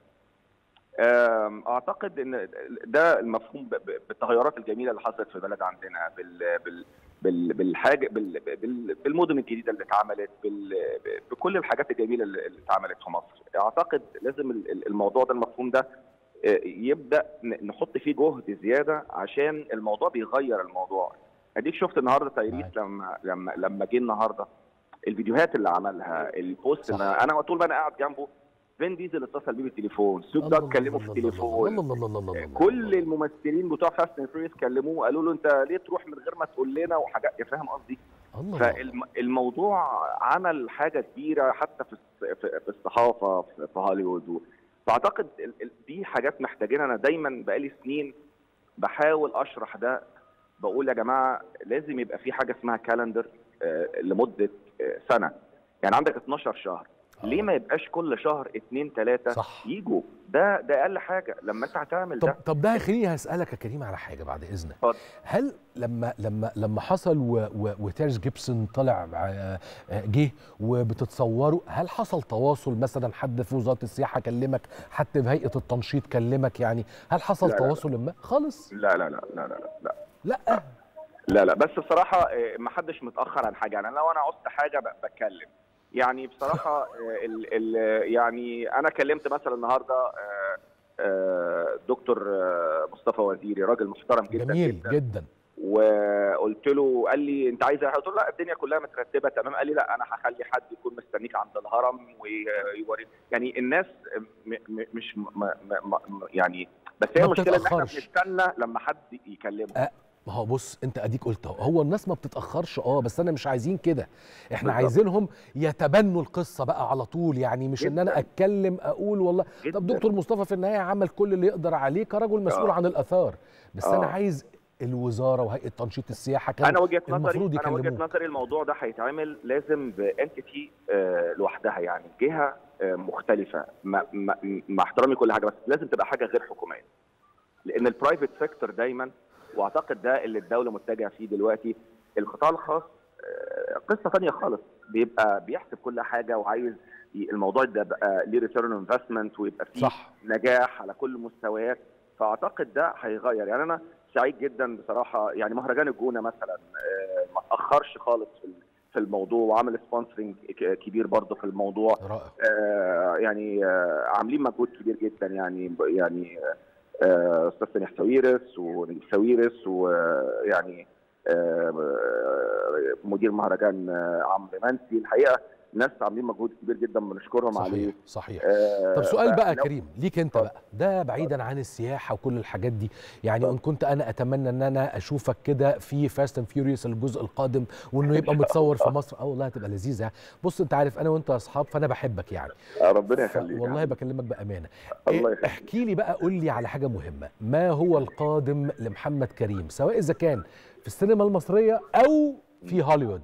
اعتقد ان ده المفهوم بالتغيرات الجميله اللي حصلت في البلد عندنا بال بال بالحاجه بالمدن الجديده اللي اتعملت بكل الحاجات الجميله اللي اتعملت في مصر اعتقد لازم الموضوع ده المفهوم ده يبدا نحط فيه جهد زياده عشان الموضوع بيغير الموضوع اديك شفت النهارده تايريس معاك. لما لما لما جه النهارده الفيديوهات اللي عملها البوست صح. ما انا طول ما انا قاعد جنبه فين ديزل اتصل بيه بالتليفون سوق الله دوج كلمه في الله الله التليفون الله الله الله الله الله. كل الممثلين بتوع فاست اند فيوريوس كلموه قالوا له انت ليه تروح من غير ما تقول لنا وحاجات يا فاهم قصدي الله الله. فالموضوع عمل حاجه كبيره حتى في الص- في في الصحافه في في هوليوود و- فاعتقد ال- ال- دي حاجات محتاجين انا دايما بقالي سنين بحاول اشرح ده بقول يا جماعه لازم يبقى في حاجه اسمها كالندر آه، لمده آه، سنه يعني عندك 12 شهر ليه ما يبقاش كل شهر اتنين تلاته صح. يجوا ده ده اقل حاجه لما انت هتعمل طب ده طب ده هيخليني هسالك يا كريم على حاجه بعد اذنك اتفضل. هل لما لما لما حصل و و وتيرز جيبسون طلع آه، آه، جه وبتتصوروا هل حصل تواصل مثلا حد في وزاره السياحه كلمك حد في هيئه التنشيط كلمك يعني هل حصل لا، لا، لا. تواصل ما خالص لا لا لا لا لا لا لا لا لا بس بصراحة آه، ما حدش متأخر عن حاجة يعني أنا لو أنا عوزت حاجة ب- بتكلم يعني بصراحة آه، ال ال يعني أنا كلمت مثلا النهاردة آه، آه، دكتور آه، مصطفى وزيري راجل محترم جدا جميل جدا جدا وقلت له قال لي انت عايز ايه قلت له لا الدنيا كلها مترتبه تمام قال لي لا انا هخلي حد يكون مستنيك عند الهرم ويوري يعني الناس م م مش م م م يعني بس هي ما المشكله ان احنا بتتأخرش. بنستنى لما حد يكلمه أه ما هو بص انت اديك قلت اهو هو الناس ما بتتاخرش اه بس انا مش عايزين كده احنا بالظبط. عايزينهم يتبنوا القصه بقى على طول يعني مش ان انا جداً. اتكلم اقول والله طب جداً. دكتور مصطفى في النهايه عمل كل اللي يقدر عليه كرجل مسؤول آه. عن الاثار بس انا آه. عايز الوزاره وهيئه تنشيط السياحه كان انا وجهه نظري المفروض انا وجهه يكلموك نظري الموضوع ده هيتعمل لازم بانتيتي لوحدها يعني جهه آه، مختلفه مع مع- مع احترامي كل حاجه بس لازم تبقى حاجه غير حكوميه لان البرايفت سيكتور دايما واعتقد ده اللي الدوله متجهه فيه دلوقتي القطاع الخاص آه، قصه ثانيه خالص بيبقى بيحسب كل حاجه وعايز ي- الموضوع ده بقى ليه ريتيرن انفستمنت ويبقى فيه صح نجاح على كل المستويات فاعتقد ده هيغير يعني انا سعيد جدا بصراحه يعني مهرجان الجونه مثلا آه، ما تاخرش خالص في في الموضوع وعمل سبونسرنج كبير برضه في الموضوع رائع آه، يعني آه، عاملين مجهود كبير جدا يعني يعني آه، استاذ سميح ساويرس ونجيب ساويرس ويعني آه، مدير مهرجان آه، عمرو منسي الحقيقه ناس عاملين مجهود كبير جدا بنشكرهم عليه صحيح صحيح آه، طب سؤال بقى يا فلو- كريم ليك انت بقى ده بعيدا عن السياحه وكل الحاجات دي يعني ان كنت انا اتمنى ان انا اشوفك كده في فاست اند فيوريوس الجزء القادم وانه يبقى متصور في مصر اه والله هتبقى لذيذه يعني. بص انت عارف انا وانت اصحاب فانا بحبك يعني آه، ربنا ف- يخليك والله بكلمك بامانه الله إيه، يخليك. احكي لي بقى قول لي على حاجه مهمه ما هو القادم لمحمد كريم سواء اذا كان في السينما المصريه او في هوليوود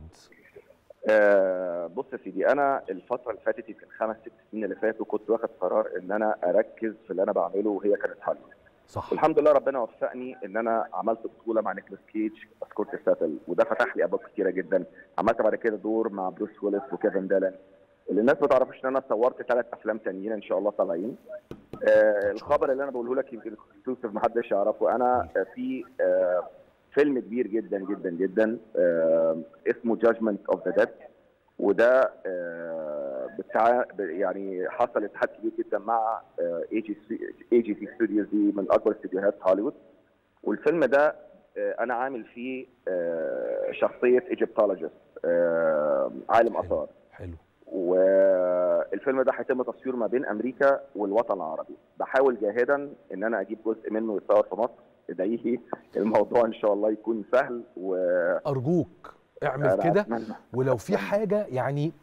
آه بص يا سيدي انا الفتره اللي فاتت يمكن خمس ست سنين اللي فاتوا كنت واخد قرار ان انا اركز في اللي انا بعمله وهي كانت هوليوود صح والحمد لله ربنا وفقني ان انا عملت بطوله مع نيكلاس كيج اسكورت ساتل وده فتح لي ابواب كتيره جدا عملت بعد كده دور مع بروس ويلس وكيفن دالن اللي الناس ما تعرفش ان انا صورت ثلاث افلام تانيين ان شاء الله طالعين آه الخبر اللي انا بقوله لك يمكن اكسكلوسيف محدش يعرفه انا آه، في آه فيلم كبير جدا جدا جدا آه اسمه جادجمنت اوف ذا ديد وده آه بتاع يعني حصل اتحاد كبير جدا مع اي جي اي جي سي ستوديوز دي من اكبر استديوهات هوليوود والفيلم ده آه انا عامل فيه آه شخصيه ايجيبتولوجيست عالم اثار حلو والفيلم ده هيتم تصويره ما بين امريكا والوطن العربي بحاول جاهدا ان انا اجيب جزء منه يتصور في مصر ادعي لي الموضوع ان شاء الله يكون سهل و ارجوك اعمل أنا كده أتمنى. ولو في حاجه يعني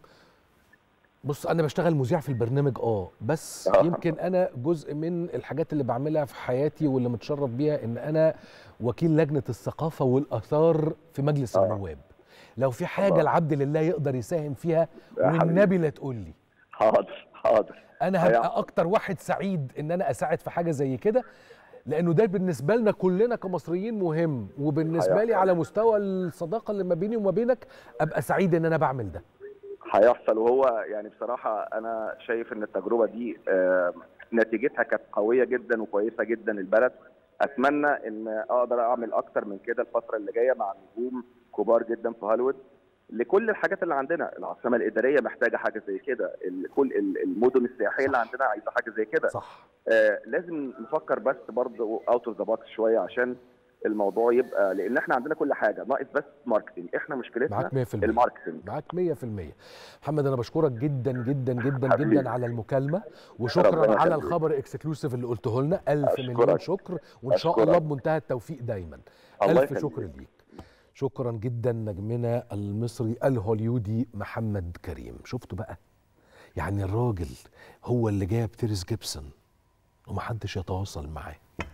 بص انا بشتغل مذيع في البرنامج اه بس آه. يمكن انا جزء من الحاجات اللي بعملها في حياتي واللي متشرف بيها ان انا وكيل لجنه الثقافه والاثار في مجلس آه. النواب لو في حاجه الله. العبد لله يقدر يساهم فيها يا حبيبي. والنبي لا تقول لي حاضر حاضر انا هبقى هيحصل. اكتر واحد سعيد ان انا اساعد في حاجه زي كده لانه ده بالنسبه لنا كلنا كمصريين مهم وبالنسبه لي هيحصل. على مستوى الصداقه اللي ما بيني وما بينك ابقى سعيد ان انا بعمل ده هيحصل وهو يعني بصراحه انا شايف ان التجربه دي آه، نتيجتها كانت قويه جدا وكويسه جدا للبلد اتمنى ان اقدر اعمل اكتر من كده الفتره اللي جايه مع نجوم كبار جدا في هوليوود لكل الحاجات اللي عندنا العاصمه الاداريه محتاجه حاجه زي كده ال- كل ال- المدن السياحيه اللي عندنا عايزه حاجه زي كده صح آه لازم نفكر بس برضه اوت اوف ذا بوكس شويه عشان الموضوع يبقى لان احنا عندنا كل حاجه ناقص بس ماركتنج احنا مشكلتنا معاك 100% الماركتنج معاك 100% محمد انا بشكرك جدا جدا جدا حبيبي. جدا على المكالمه وشكرا ربنا على يخليك. الخبر اكسكلوسيف اللي قلته لنا الف أشكرك. مليون شكر وان شاء أشكرك. الله بمنتهى التوفيق دايما الله الف يخليك. شكر ليك شكرا جدا نجمنا المصري الهوليودي محمد كريم شفتوا بقى يعني الراجل هو اللي جاب تيريس جيبسون ومحدش يتواصل معاه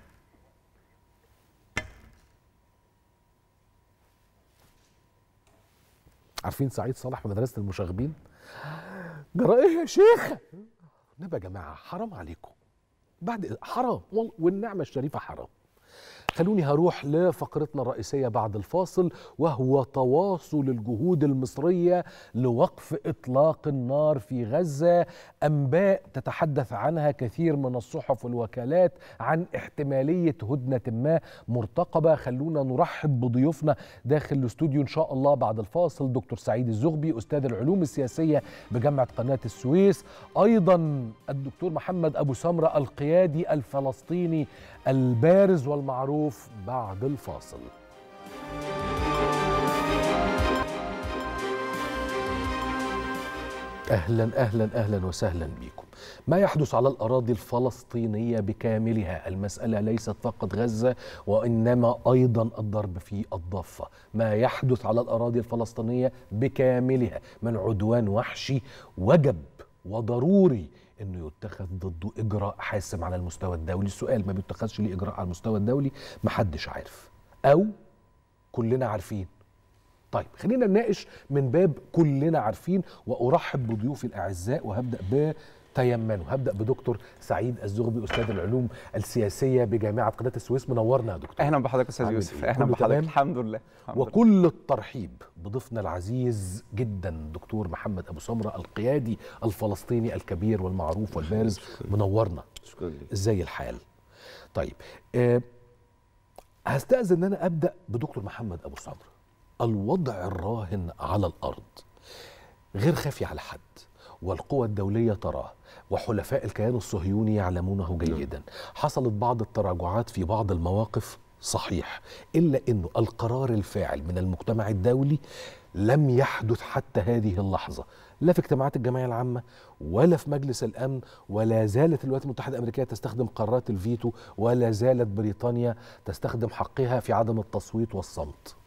عارفين سعيد صالح في مدرسه المشاغبين جرى ايه يا شيخ نبقى يا جماعه حرام عليكم بعد حرام وال- والنعمه الشريفه حرام خلوني هروح لفقرتنا الرئيسية بعد الفاصل وهو تواصل الجهود المصرية لوقف إطلاق النار في غزة أنباء تتحدث عنها كثير من الصحف والوكالات عن احتمالية هدنة ما مرتقبة خلونا نرحب بضيوفنا داخل الاستوديو إن شاء الله بعد الفاصل دكتور سعيد الزغبي أستاذ العلوم السياسية بجامعة قناة السويس أيضا الدكتور محمد أبو سمرة القيادي الفلسطيني البارز والمعروف بعد الفاصل اهلا اهلا اهلا وسهلا بكم ما يحدث على الاراضي الفلسطينيه بكاملها المساله ليست فقط غزه وانما ايضا الضرب في الضفه ما يحدث على الاراضي الفلسطينيه بكاملها من عدوان وحشي وجب وضروري انه يتخذ ضده اجراء حاسم على المستوى الدولي السؤال ما بيتخذش ليه اجراء على المستوى الدولي محدش عارف او كلنا عارفين طيب خلينا نناقش من باب كلنا عارفين وارحب بضيوفي الاعزاء وهبدا بتيمنوا هبدا بدكتور سعيد الزغبي استاذ العلوم السياسيه بجامعه قناه السويس منورنا يا دكتور اهلا بحضرتك استاذ عامل يوسف إيه؟ اهلا كله بحضرتك تمام؟ الحمد لله الحمد لله. وكل الترحيب بضيفنا العزيز جدا دكتور محمد ابو سمره القيادي الفلسطيني الكبير والمعروف والبارز منورنا شكرا لك ازاي الحال طيب أه هستأذن ان انا ابدا بدكتور محمد ابو سمره الوضع الراهن على الارض غير خافي على حد والقوى الدوليه تراه وحلفاء الكيان الصهيوني يعلمونه جيدا حصلت بعض التراجعات في بعض المواقف صحيح الا انه القرار الفاعل من المجتمع الدولي لم يحدث حتى هذه اللحظه لا في اجتماعات الجمعيه العامه ولا في مجلس الامن ولا زالت الولايات المتحده الامريكيه تستخدم قرارات الفيتو ولا زالت بريطانيا تستخدم حقها في عدم التصويت والصمت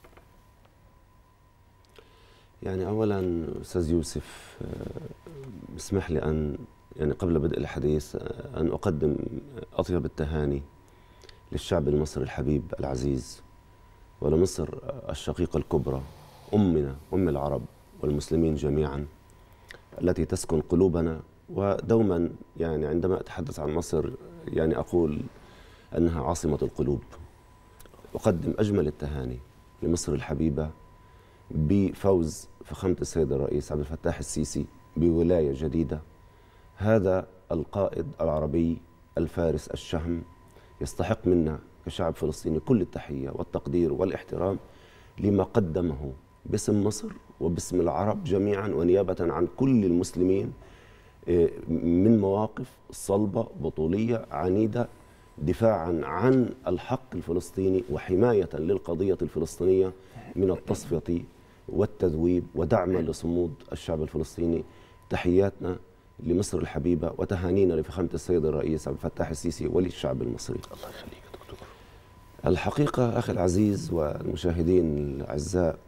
يعني اولا استاذ يوسف آه، اسمح لي ان يعني قبل بدء الحديث آه، ان اقدم اطيب التهاني للشعب المصري الحبيب العزيز ولمصر الشقيقه الكبرى امنا ام العرب والمسلمين جميعا التي تسكن قلوبنا ودوما يعني عندما اتحدث عن مصر يعني اقول انها عاصمه القلوب اقدم اجمل التهاني لمصر الحبيبه بفوز فخامة السيد الرئيس عبد الفتاح السيسي بولاية جديدة هذا القائد العربي الفارس الشهم يستحق منا كشعب فلسطيني كل التحية والتقدير والاحترام لما قدمه باسم مصر وباسم العرب جميعا ونيابة عن كل المسلمين إيه، من مواقف صلبة بطولية عنيدة دفاعا عن الحق الفلسطيني وحماية للقضية الفلسطينية من التصفية والتذويب ودعما لصمود الشعب الفلسطيني تحياتنا لمصر الحبيبة وتهانينا لفخامة السيد الرئيس عبد الفتاح السيسي وللشعب المصري الله يخليك يا دكتور الحقيقة أخي العزيز والمشاهدين الأعزاء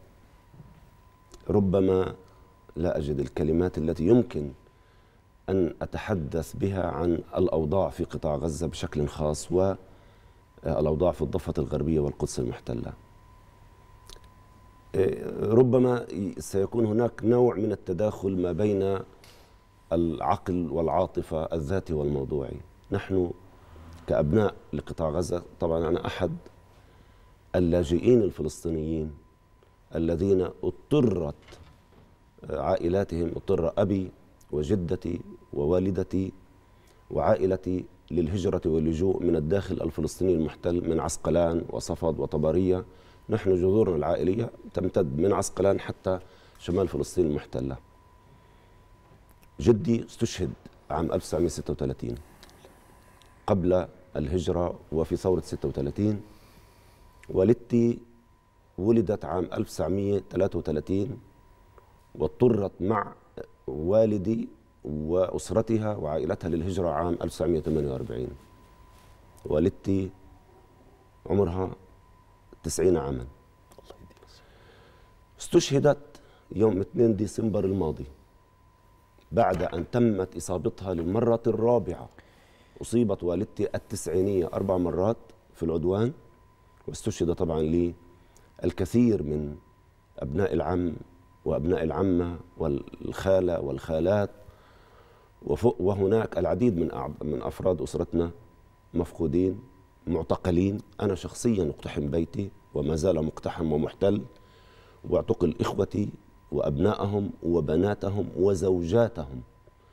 ربما لا أجد الكلمات التي يمكن أن أتحدث بها عن الأوضاع في قطاع غزة بشكل خاص والأوضاع في الضفة الغربية والقدس المحتلة ربما سيكون هناك نوع من التداخل ما بين العقل والعاطفة الذاتي والموضوعي نحن كأبناء لقطاع غزة طبعا أنا أحد اللاجئين الفلسطينيين الذين اضطرت عائلاتهم اضطر أبي وجدتي ووالدتي وعائلتي للهجرة واللجوء من الداخل الفلسطيني المحتل من عسقلان وصفد وطبرية نحن جذورنا العائلية تمتد من عسقلان حتى شمال فلسطين المحتلة جدي استشهد عام 1936 قبل الهجرة وفي ثورة 36 والدتي ولدت عام 1933 واضطرت مع والدي وأسرتها وعائلتها للهجرة عام 1948 والدتي عمرها 90 عاما استشهدت يوم 2 ديسمبر الماضي بعد أن تمت إصابتها للمرة الرابعة أصيبت والدتي التسعينية أربع مرات في العدوان واستشهد طبعا لي الكثير من أبناء العم وأبناء العمة والخالة والخالات وهناك العديد من من أفراد أسرتنا مفقودين معتقلين أنا شخصيا اقتحم بيتي وما زال مقتحم ومحتل واعتقل إخوتي وأبنائهم وبناتهم وزوجاتهم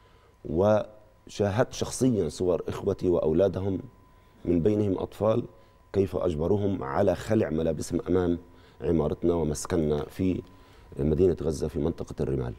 وشاهدت شخصيا صور إخوتي وأولادهم من بينهم أطفال كيف أجبروهم على خلع ملابسهم أمام عمارتنا ومسكننا في مدينة غزة في منطقة الرمال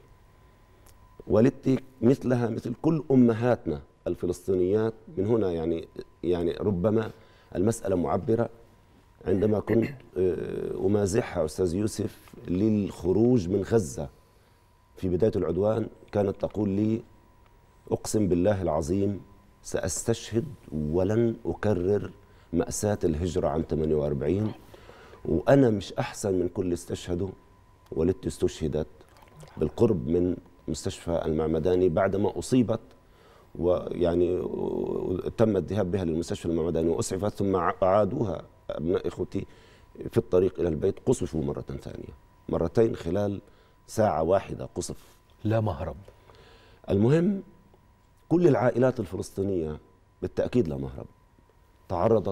والدتي مثلها مثل كل أمهاتنا الفلسطينيات من هنا يعني يعني ربما المسألة معبرة عندما كنت أمازحها أستاذ يوسف للخروج من غزة في بداية العدوان كانت تقول لي أقسم بالله العظيم سأستشهد ولن أكرر مأساة الهجرة عام 48 وأنا مش أحسن من كل استشهدوا والدتي استشهدت بالقرب من مستشفى المعمداني بعدما أصيبت ويعني تم الذهاب بها للمستشفى المعمداني وأسعفت ثم أعادوها أبناء إخوتي في الطريق إلى البيت قصفوا مرة ثانية مرتين خلال ساعة واحدة قصف لا مهرب المهم كل العائلات الفلسطينية بالتأكيد لا مهرب تعرضت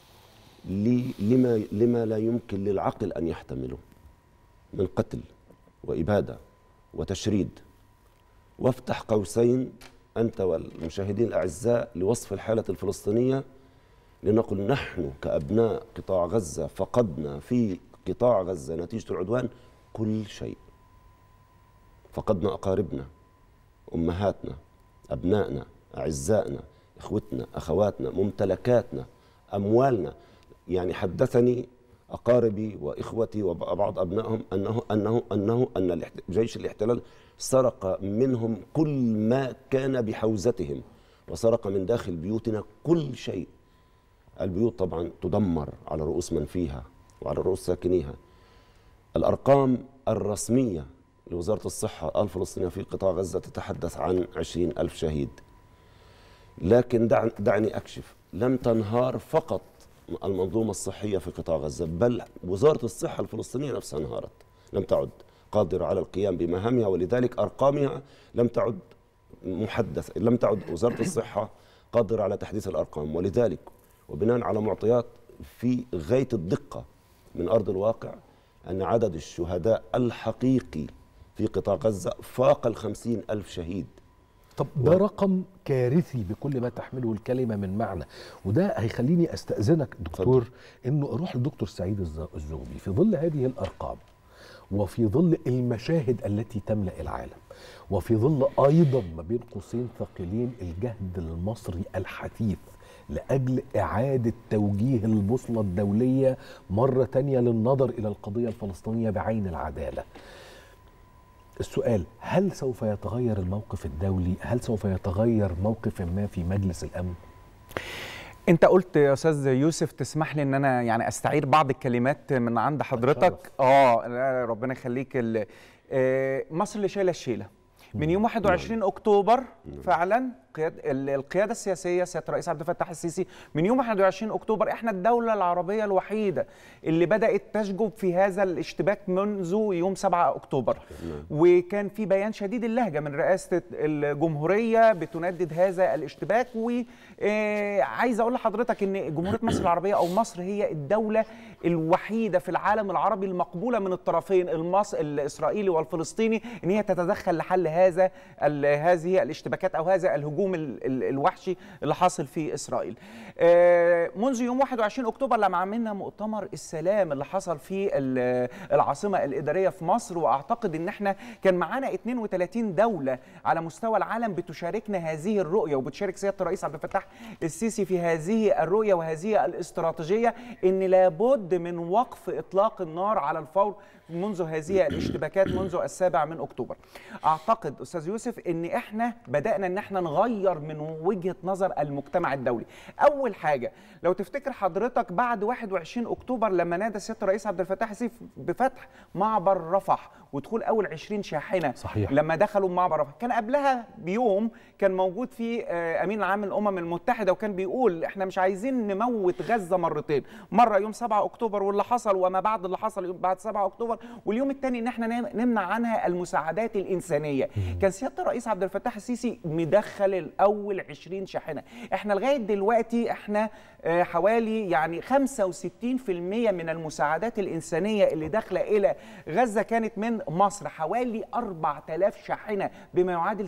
لما, لما لا يمكن للعقل أن يحتمله من قتل وإبادة وتشريد وافتح قوسين أنت والمشاهدين الأعزاء لوصف الحالة الفلسطينية لنقل نحن كأبناء قطاع غزة فقدنا في قطاع غزة نتيجة العدوان كل شيء فقدنا أقاربنا أمهاتنا أبنائنا أعزائنا إخوتنا أخواتنا ممتلكاتنا أموالنا يعني حدثني أقاربي وإخوتي وبعض أبنائهم أنه أنه أنه أن جيش الاحتلال سرق منهم كل ما كان بحوزتهم وسرق من داخل بيوتنا كل شيء البيوت طبعا تدمر على رؤوس من فيها وعلى رؤوس ساكنيها الأرقام الرسمية لوزارة الصحة الفلسطينية في قطاع غزة تتحدث عن عشرين ألف شهيد لكن دعني أكشف لم تنهار فقط المنظومة الصحية في قطاع غزة بل وزارة الصحة الفلسطينية نفسها انهارت لم تعد قادرة على القيام بمهامها ولذلك أرقامها لم تعد محدث لم تعد وزارة الصحة قادرة على تحديث الأرقام ولذلك وبناء على معطيات في غاية الدقة من أرض الواقع أن عدد الشهداء الحقيقي في قطاع غزة فاق الخمسين ألف شهيد طب ده و... رقم كارثي بكل ما تحمله الكلمة من معنى وده هيخليني أستأذنك دكتور فضل. أنه أروح للدكتور سعيد الزغبي في ظل هذه الأرقام وفي ظل المشاهد التي تملأ العالم وفي ظل أيضا ما بين قوسين ثقيلين الجهد المصري الحثيث لأجل إعادة توجيه البوصلة الدولية مرة تانية للنظر إلى القضية الفلسطينية بعين العدالة السؤال هل سوف يتغير الموقف الدولي هل سوف يتغير موقف ما في مجلس الأمن انت قلت يا استاذ يوسف تسمح لي ان انا يعني استعير بعض الكلمات من عند حضرتك اه ربنا يخليك آه مصر اللي شايله الشيله من يوم 21 اكتوبر فعلا قياد القياده السياسيه سياده الرئيس عبد الفتاح السيسي من يوم 21 اكتوبر احنا الدوله العربيه الوحيده اللي بدات تشجب في هذا الاشتباك منذ يوم 7 اكتوبر وكان في بيان شديد اللهجه من رئاسه الجمهوريه بتندد هذا الاشتباك وعايز اقول لحضرتك ان جمهوريه مصر العربيه او مصر هي الدوله الوحيده في العالم العربي المقبوله من الطرفين المص... الاسرائيلي والفلسطيني ان هي تتدخل لحل هذا هذه الاشتباكات او هذا الهجوم الهجوم ال- ال- الوحشي اللي حاصل في اسرائيل آه، منذ يوم 21 اكتوبر لما عملنا مؤتمر السلام اللي حصل في ال- العاصمه الاداريه في مصر واعتقد ان احنا كان معانا 32 دوله على مستوى العالم بتشاركنا هذه الرؤيه وبتشارك سياده الرئيس عبد الفتاح السيسي في هذه الرؤيه وهذه الاستراتيجيه ان لابد من وقف اطلاق النار على الفور منذ هذه الاشتباكات منذ السابع من اكتوبر. اعتقد استاذ يوسف ان احنا بدانا ان احنا نغير من وجهه نظر المجتمع الدولي. اول حاجه لو تفتكر حضرتك بعد 21 اكتوبر لما نادى سياده الرئيس عبد الفتاح السيسي بفتح معبر رفح ودخول اول 20 شاحنه صحيح. لما دخلوا معبر رفح كان قبلها بيوم كان موجود في آه، امين العام للامم المتحده وكان بيقول احنا مش عايزين نموت غزه مرتين مره يوم 7 اكتوبر واللي حصل وما بعد اللي حصل يوم بعد 7 اكتوبر واليوم الثاني ان احنا نم- نمنع عنها المساعدات الانسانيه كان سياده الرئيس عبد الفتاح السيسي مدخل الاول 20 شاحنه احنا لغايه دلوقتي احنا آه، حوالي يعني 65% من المساعدات الانسانيه اللي داخله الى غزه كانت من مصر حوالي 4000 شاحنه بما يعادل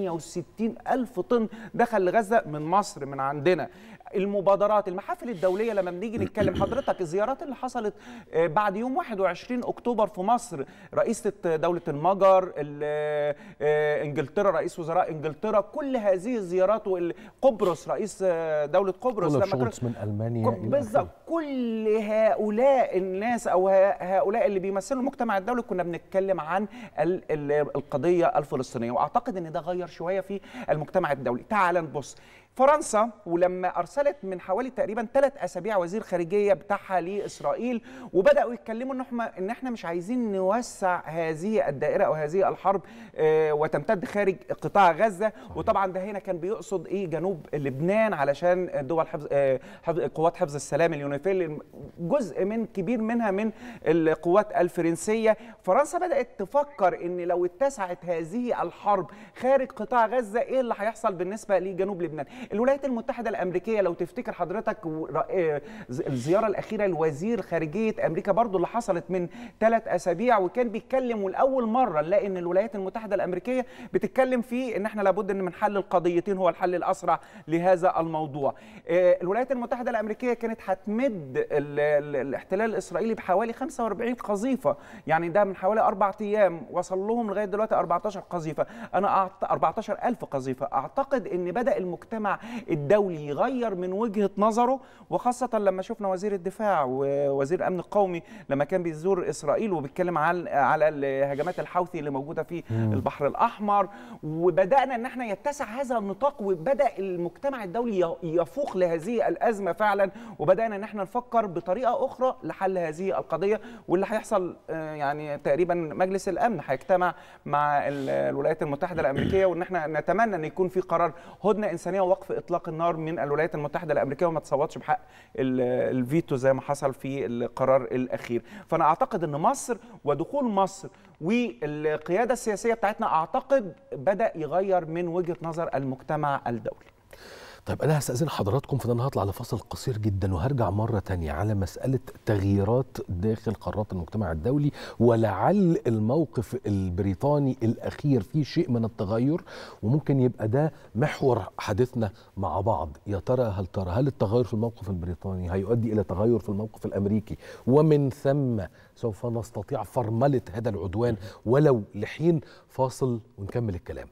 68 ألف طن دخل لغزة من مصر من عندنا المبادرات المحافل الدولية لما بنيجي نتكلم حضرتك الزيارات اللي حصلت آه، بعد يوم 21 أكتوبر في مصر رئيسة دولة المجر ال- آه، إنجلترا رئيس وزراء إنجلترا كل هذه الزيارات وقبرص رئيس آه، دولة قبرص اولف كان- شولتز من المانيا إلى بالظبط آخره. كل هؤلاء الناس او ه- هؤلاء اللي بيمثلوا المجتمع الدولي كنا بنتكلم عن ال- ال- القضيه الفلسطينيه واعتقد ان ده غير شويه في المجتمع الدولي تعال نبص فرنسا ولما ارسلت من حوالي تقريبا ثلاث اسابيع وزير خارجيه بتاعها لاسرائيل وبداوا يتكلموا ان احنا ان احنا مش عايزين نوسع هذه الدائره او هذه الحرب آه، وتمتد خارج قطاع غزه وطبعا ده هنا كان بيقصد ايه جنوب لبنان علشان دول حفظ آه، حفظ- قوات حفظ السلام اليونيفيل جزء من كبير منها من القوات الفرنسيه فرنسا بدات تفكر ان لو اتسعت هذه الحرب خارج قطاع غزه ايه اللي هيحصل بالنسبه لجنوب لبنان الولايات المتحده الامريكيه لو تفتكر حضرتك و- ر- آه، ز- الزياره الاخيره لوزير خارجيه امريكا برضو اللي حصلت من ثلاث اسابيع وكان بيتكلم ولاول مره نلاقي ان الولايات المتحده الامريكيه بتتكلم في ان احنا لابد ان من حل القضيتين هو الحل الاسرع لهذا الموضوع آه، الولايات المتحده الامريكيه كانت هتمد ال- ال- الاحتلال الاسرائيلي بحوالي 45 قذيفه يعني ده من حوالي اربع ايام وصل لهم لغايه دلوقتي 14 قذيفه انا أعت... 14000 قذيفه اعتقد ان بدا المجتمع الدولي يغير من وجهه نظره وخاصه لما شفنا وزير الدفاع ووزير الامن القومي لما كان بيزور اسرائيل وبيتكلم على على الهجمات الحوثي اللي موجوده في البحر الاحمر وبدانا ان احنا يتسع هذا النطاق وبدا المجتمع الدولي ي- يفوق لهذه الازمه فعلا وبدانا ان احنا نفكر بطريقه اخرى لحل هذه القضيه واللي هيحصل آه، يعني تقريبا مجلس الامن هيجتمع مع ال- الولايات المتحده الامريكيه وان احنا نتمنى ان يكون في قرار هدنه انسانيه ووقف اطلاق النار من الولايات المتحده الامريكيه وما تصوتش بحق ال- الفيتو زي ما حصل في القرار الاخير فانا اعتقد ان مصر ودخول مصر والقياده السياسيه بتاعتنا اعتقد بدا يغير من وجهه نظر المجتمع الدولي طيب انا هستاذن حضراتكم في ده انا هطلع لفاصل قصير جدا وهرجع مره تانية على مساله تغييرات داخل قارات المجتمع الدولي ولعل الموقف البريطاني الاخير فيه شيء من التغير وممكن يبقى ده محور حديثنا مع بعض يا ترى هل ترى هل التغير في الموقف البريطاني هيؤدي الى تغير في الموقف الامريكي ومن ثم سوف نستطيع فرمله هذا العدوان ولو لحين فاصل ونكمل الكلام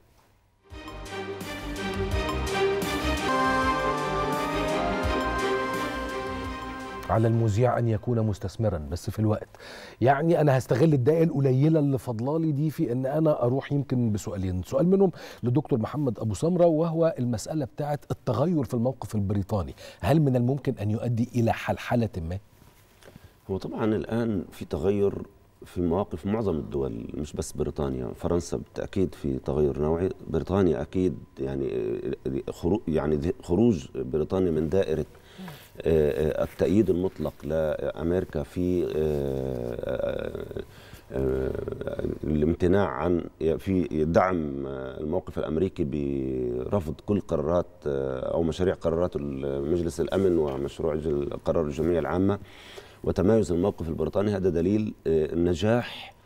على المذيع ان يكون مستثمرا بس في الوقت يعني انا هستغل الدقائق القليله اللي فاضلالي دي في ان انا اروح يمكن بسؤالين سؤال منهم لدكتور محمد ابو سمره وهو المساله بتاعه التغير في الموقف البريطاني هل من الممكن ان يؤدي الى حلحله ما هو طبعا الآن في تغير في مواقف معظم الدول مش بس بريطانيا فرنسا بالتأكيد في تغير نوعي بريطانيا أكيد يعني خروج يعني خروج بريطانيا من دائرة آه، آه، التأييد المطلق لأمريكا في آه، آه، الامتناع عن في دعم الموقف الامريكي برفض كل قرارات او مشاريع قرارات مجلس الامن ومشروع الج- قرار الجمعيه العامه وتمايز الموقف البريطاني هذا دليل آه، نجاح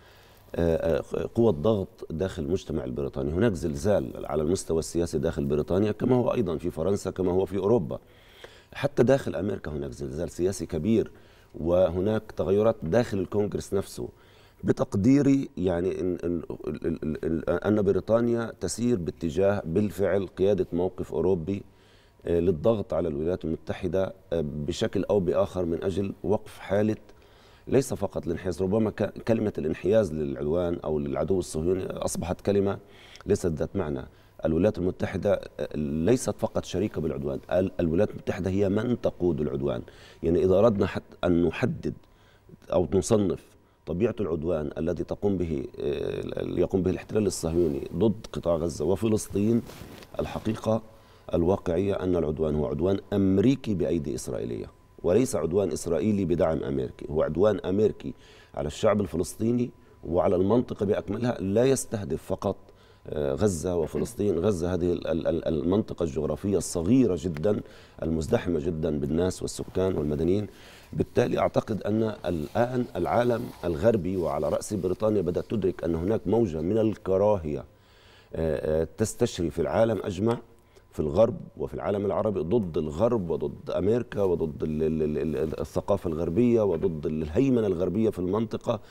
آه، آه، قوة ضغط داخل المجتمع البريطاني هناك زلزال على المستوى السياسي داخل بريطانيا كما هو أيضا في فرنسا كما هو في أوروبا حتى داخل أمريكا هناك زلزال سياسي كبير وهناك تغيرات داخل الكونغرس نفسه بتقديري يعني إن, إن, إن, إن, أن بريطانيا تسير باتجاه بالفعل قيادة موقف أوروبي آه، للضغط على الولايات المتحدة آه، بشكل أو بآخر من أجل وقف حالة ليس فقط الانحياز ربما ك- كلمة الانحياز للعدوان أو للعدو الصهيوني أصبحت كلمة ليست ذات معنى الولايات المتحدة آه، ليست فقط شريكة بالعدوان ال- الولايات المتحدة هي من تقود العدوان يعني إذا أردنا حتى أن نحدد أو نصنف طبيعة العدوان الذي تقوم به آه، يقوم به الاحتلال الصهيوني ضد قطاع غزة وفلسطين الحقيقة الواقعية أن العدوان هو عدوان أمريكي بأيدي إسرائيلية وليس عدوان إسرائيلي بدعم أمريكي هو عدوان أمريكي على الشعب الفلسطيني وعلى المنطقة بأكملها لا يستهدف فقط آه، غزة وفلسطين غزة هذه ال- ال- ال- المنطقة الجغرافية الصغيرة جدا المزدحمة جدا بالناس والسكان والمدنيين بالتالي أعتقد أن الآن العالم الغربي وعلى رأس بريطانيا بدأت تدرك أن هناك موجة من الكراهية آه، آه، تستشري في العالم أجمع في الغرب وفي العالم العربي ضد الغرب وضد أمريكا وضد ال- ال- ال- الثقافة الغربية وضد الهيمنة الغربية في المنطقة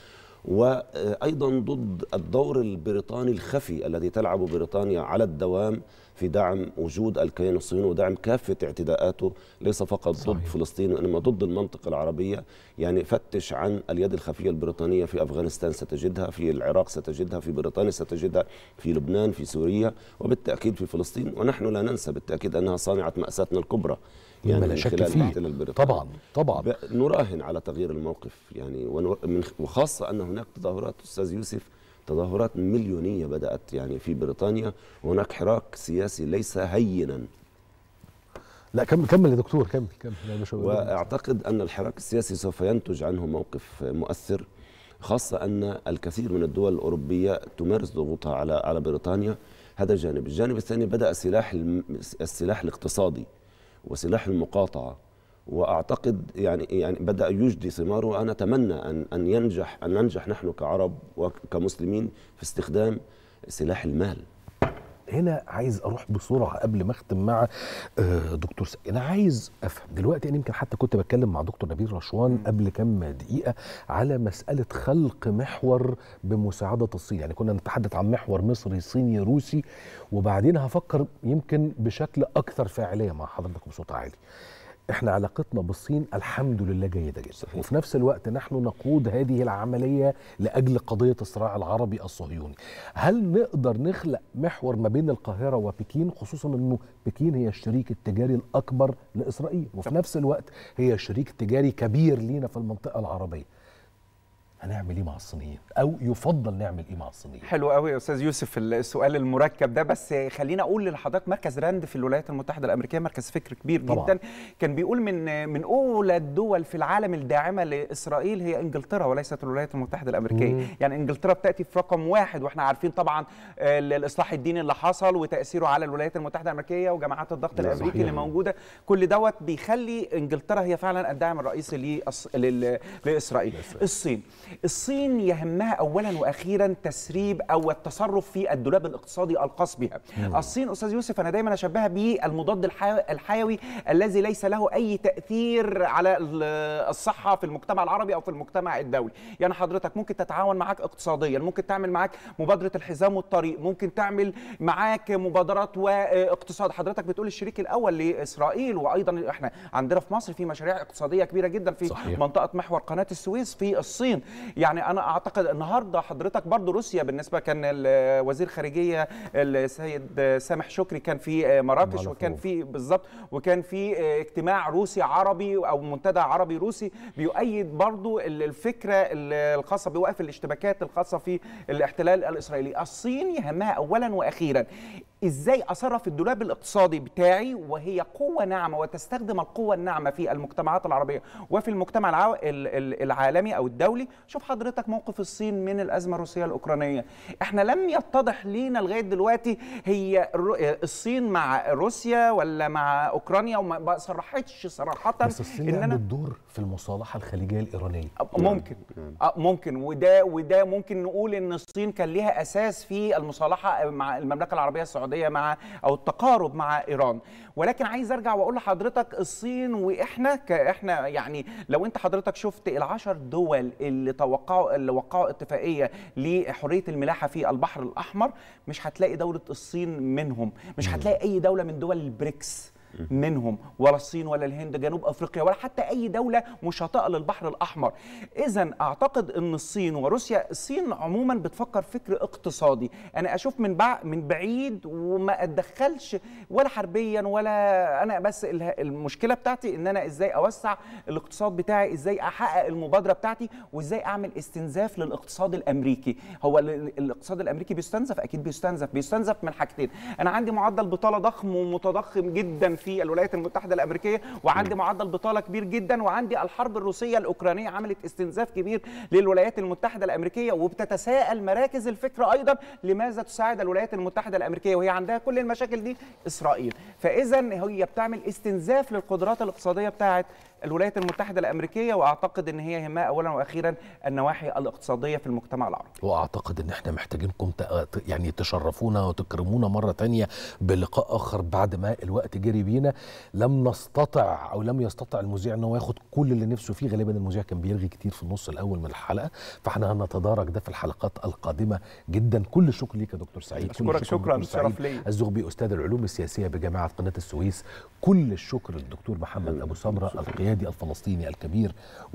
وأيضا ضد الدور البريطاني الخفي الذي تلعبه بريطانيا على الدوام في دعم وجود الكيان الصهيوني ودعم كافة اعتداءاته ليس فقط صحيح. ضد فلسطين وإنما ضد المنطقة العربية يعني فتش عن اليد الخفية البريطانية في أفغانستان ستجدها في العراق ستجدها في بريطانيا ستجدها في لبنان في سوريا وبالتأكيد في فلسطين ونحن لا ننسى بالتأكيد أنها صانعة مأساتنا الكبرى يعني لا من شك خلال فيه. الاحتلال البريطاني طبعا طبعا ب- نراهن على تغيير الموقف يعني ونر- من- وخاصة أن هناك تظاهرات أستاذ يوسف تظاهرات مليونية بدأت يعني في بريطانيا وهناك حراك سياسي ليس هينا لا كمل كمل يا دكتور كمل كمل لا مش هقول- واعتقد ان الحراك السياسي سوف ينتج عنه موقف مؤثر خاصه ان الكثير من الدول الاوروبيه تمارس ضغوطها على على بريطانيا هذا جانب، الجانب الثاني بدا سلاح الم- السلاح الاقتصادي وسلاح المقاطعه واعتقد يعني يعني بدا يجدي ثماره وانا اتمنى ان ان ينجح ان ننجح نحن كعرب وكمسلمين في استخدام سلاح المال هنا عايز اروح بسرعه قبل ما اختم مع آه، دكتور س... انا عايز افهم دلوقتي انا يمكن حتى كنت بتكلم مع دكتور نبيل رشوان قبل كام دقيقه على مساله خلق محور بمساعده الصين يعني كنا نتحدث عن محور مصري صيني روسي وبعدين هفكر يمكن بشكل اكثر فاعليه مع حضرتك بصوت عالي احنا علاقتنا بالصين الحمد لله جيده جدا صحيح. وفي نفس الوقت نحن نقود هذه العمليه لاجل قضيه الصراع العربي الصهيوني هل نقدر نخلق محور ما بين القاهره وبكين خصوصا انه بكين هي الشريك التجاري الاكبر لاسرائيل وفي نفس الوقت هي شريك تجاري كبير لينا في المنطقه العربيه هنعمل ايه مع الصينيين او يفضل نعمل ايه مع الصينيين حلو قوي يا استاذ يوسف السؤال المركب ده بس خلينا اقول لحضرتك مركز راند في الولايات المتحده الامريكيه مركز فكر كبير طبعاً. جدا كان بيقول من من اولى الدول في العالم الداعمه لاسرائيل هي انجلترا وليست الولايات المتحده الامريكيه مم. يعني انجلترا بتاتي في رقم واحد واحنا عارفين طبعا آه، الاصلاح الديني اللي حصل وتاثيره على الولايات المتحده الامريكيه وجماعات الضغط ده الامريكي صحيح. اللي موجوده كل دوت بيخلي انجلترا هي فعلا الداعم الرئيسي لأص- لل- لاسرائيل الصين الصين يهمها اولا واخيرا تسريب او التصرف في الدولاب الاقتصادي الخاص بها مم. الصين استاذ يوسف انا دايما اشبهها بالمضاد الحي- الحيوي الذي ليس له اي تاثير على ال- الصحه في المجتمع العربي او في المجتمع الدولي يعني حضرتك ممكن تتعاون معاك اقتصاديا ممكن تعمل معاك مبادره الحزام والطريق ممكن تعمل معاك مبادرات واقتصاد حضرتك بتقول الشريك الاول لاسرائيل وايضا احنا عندنا في مصر في مشاريع اقتصاديه كبيره جدا في صحيح. منطقه محور قناه السويس في الصين يعني انا اعتقد النهارده حضرتك برضو روسيا بالنسبه كان ال- وزير خارجيه السيد سامح شكري كان في مراكش على وكان فوق. في بالظبط وكان في اجتماع روسي عربي او منتدى عربي روسي بيؤيد برضو ال- الفكره ال- الخاصه بوقف الاشتباكات الخاصه في الاحتلال الاسرائيلي الصين يهمها اولا واخيرا ازاي اصرف الدولاب الاقتصادي بتاعي وهي قوه ناعمه وتستخدم القوه الناعمه في المجتمعات العربيه وفي المجتمع العو... ال- ال- العالمي او الدولي شوف حضرتك موقف الصين من الازمه الروسيه الاوكرانيه احنا لم يتضح لينا لغايه دلوقتي هي الرو- الصين مع روسيا ولا مع اوكرانيا وما ما صرحتش صراحه بس الصين لعبت دور في المصالحه الخليجيه الايرانيه ممكن آه ممكن وده وده ممكن نقول ان الصين كان ليها اساس في المصالحه مع المملكه العربيه السعوديه مع او التقارب مع ايران ولكن عايز ارجع واقول لحضرتك الصين واحنا كاحنا يعني لو انت حضرتك شفت العشر دول اللي توقعوا اللي وقعوا اتفاقيه لحريه الملاحه في البحر الاحمر مش هتلاقي دوله الصين منهم مش هتلاقي اي دوله من دول البريكس منهم ولا الصين ولا الهند جنوب افريقيا ولا حتى اي دوله مشاطئه للبحر الاحمر اذا اعتقد ان الصين وروسيا الصين عموما بتفكر فكر اقتصادي انا اشوف من بع... من بعيد وما اتدخلش ولا حربيا ولا انا بس اله- المشكله بتاعتي ان انا ازاي اوسع الاقتصاد بتاعي ازاي احقق المبادره بتاعتي وازاي اعمل استنزاف للاقتصاد الامريكي هو ال- ال- الاقتصاد الامريكي بيستنزف اكيد بيستنزف بيستنزف من حاجتين انا عندي معدل بطاله ضخم ومتضخم جدا في الولايات المتحده الامريكيه وعندي معدل بطاله كبير جدا وعندي الحرب الروسيه الاوكرانيه عملت استنزاف كبير للولايات المتحده الامريكيه وبتتساءل مراكز الفكر ايضا لماذا تساعد الولايات المتحده الامريكيه وهي عندها كل المشاكل دي اسرائيل فاذا هي بتعمل استنزاف للقدرات الاقتصاديه بتاعه الولايات المتحده الامريكيه واعتقد ان هي يهمها اولا واخيرا النواحي الاقتصاديه في المجتمع العربي واعتقد ان احنا محتاجينكم ت- يعني تشرفونا وتكرمونا مره تانية بلقاء اخر بعد ما الوقت جري بينا لم نستطع او لم يستطع المذيع ان هو ياخد كل اللي نفسه فيه غالبا المذيع كان بيرغي كتير في النص الاول من الحلقه فاحنا هنتدارك ده في الحلقات القادمه جدا كل الشكر ليك يا دكتور سعيد كل أشكرك الشكر شكراً، لدكتور شرف سعيد ليا. الزغبي استاذ العلوم السياسيه بجامعه قناه السويس كل الشكر للدكتور محمد ابو سمره القيادي الفلسطيني الكبير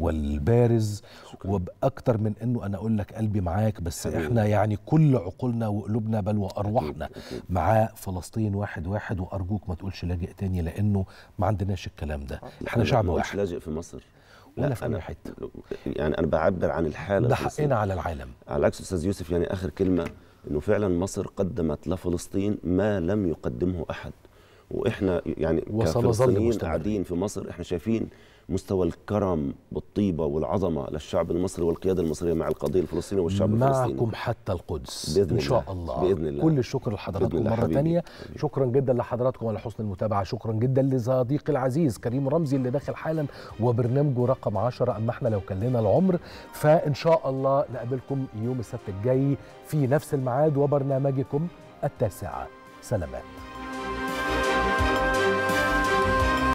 والبارز وباكتر من انه انا اقول لك قلبي معاك بس حبيبي. احنا يعني كل عقولنا وقلوبنا بل وارواحنا مع فلسطين واحد واحد وارجوك ما تقولش لاجئ تاني لانه ما عندناش الكلام ده احنا أنا شعب ما قلتش واحد لاجئ في مصر ولا لا، في أنا اي حته يعني انا بعبر عن الحاله ده الفلسطينية. حقنا على العالم على العكس استاذ يوسف يعني اخر كلمه انه فعلا مصر قدمت لفلسطين ما لم يقدمه احد واحنا يعني وسنظل كفلسطينيين مستمرين. قاعدين في مصر احنا شايفين مستوى الكرم والطيبه والعظمه للشعب المصري والقياده المصريه مع القضيه الفلسطينيه والشعب الفلسطيني معكم حتى القدس بإذن ان شاء الله. الله بإذن الله. كل الشكر بإذن لحضراتكم الله مره حبيبي. تانية شكرا جدا لحضراتكم على حسن المتابعه شكرا جدا لصديقي العزيز كريم رمزي اللي داخل حالا وبرنامجه رقم 10 اما احنا لو كان لنا العمر فان شاء الله نقابلكم يوم السبت الجاي في نفس الميعاد وبرنامجكم التاسعه سلامات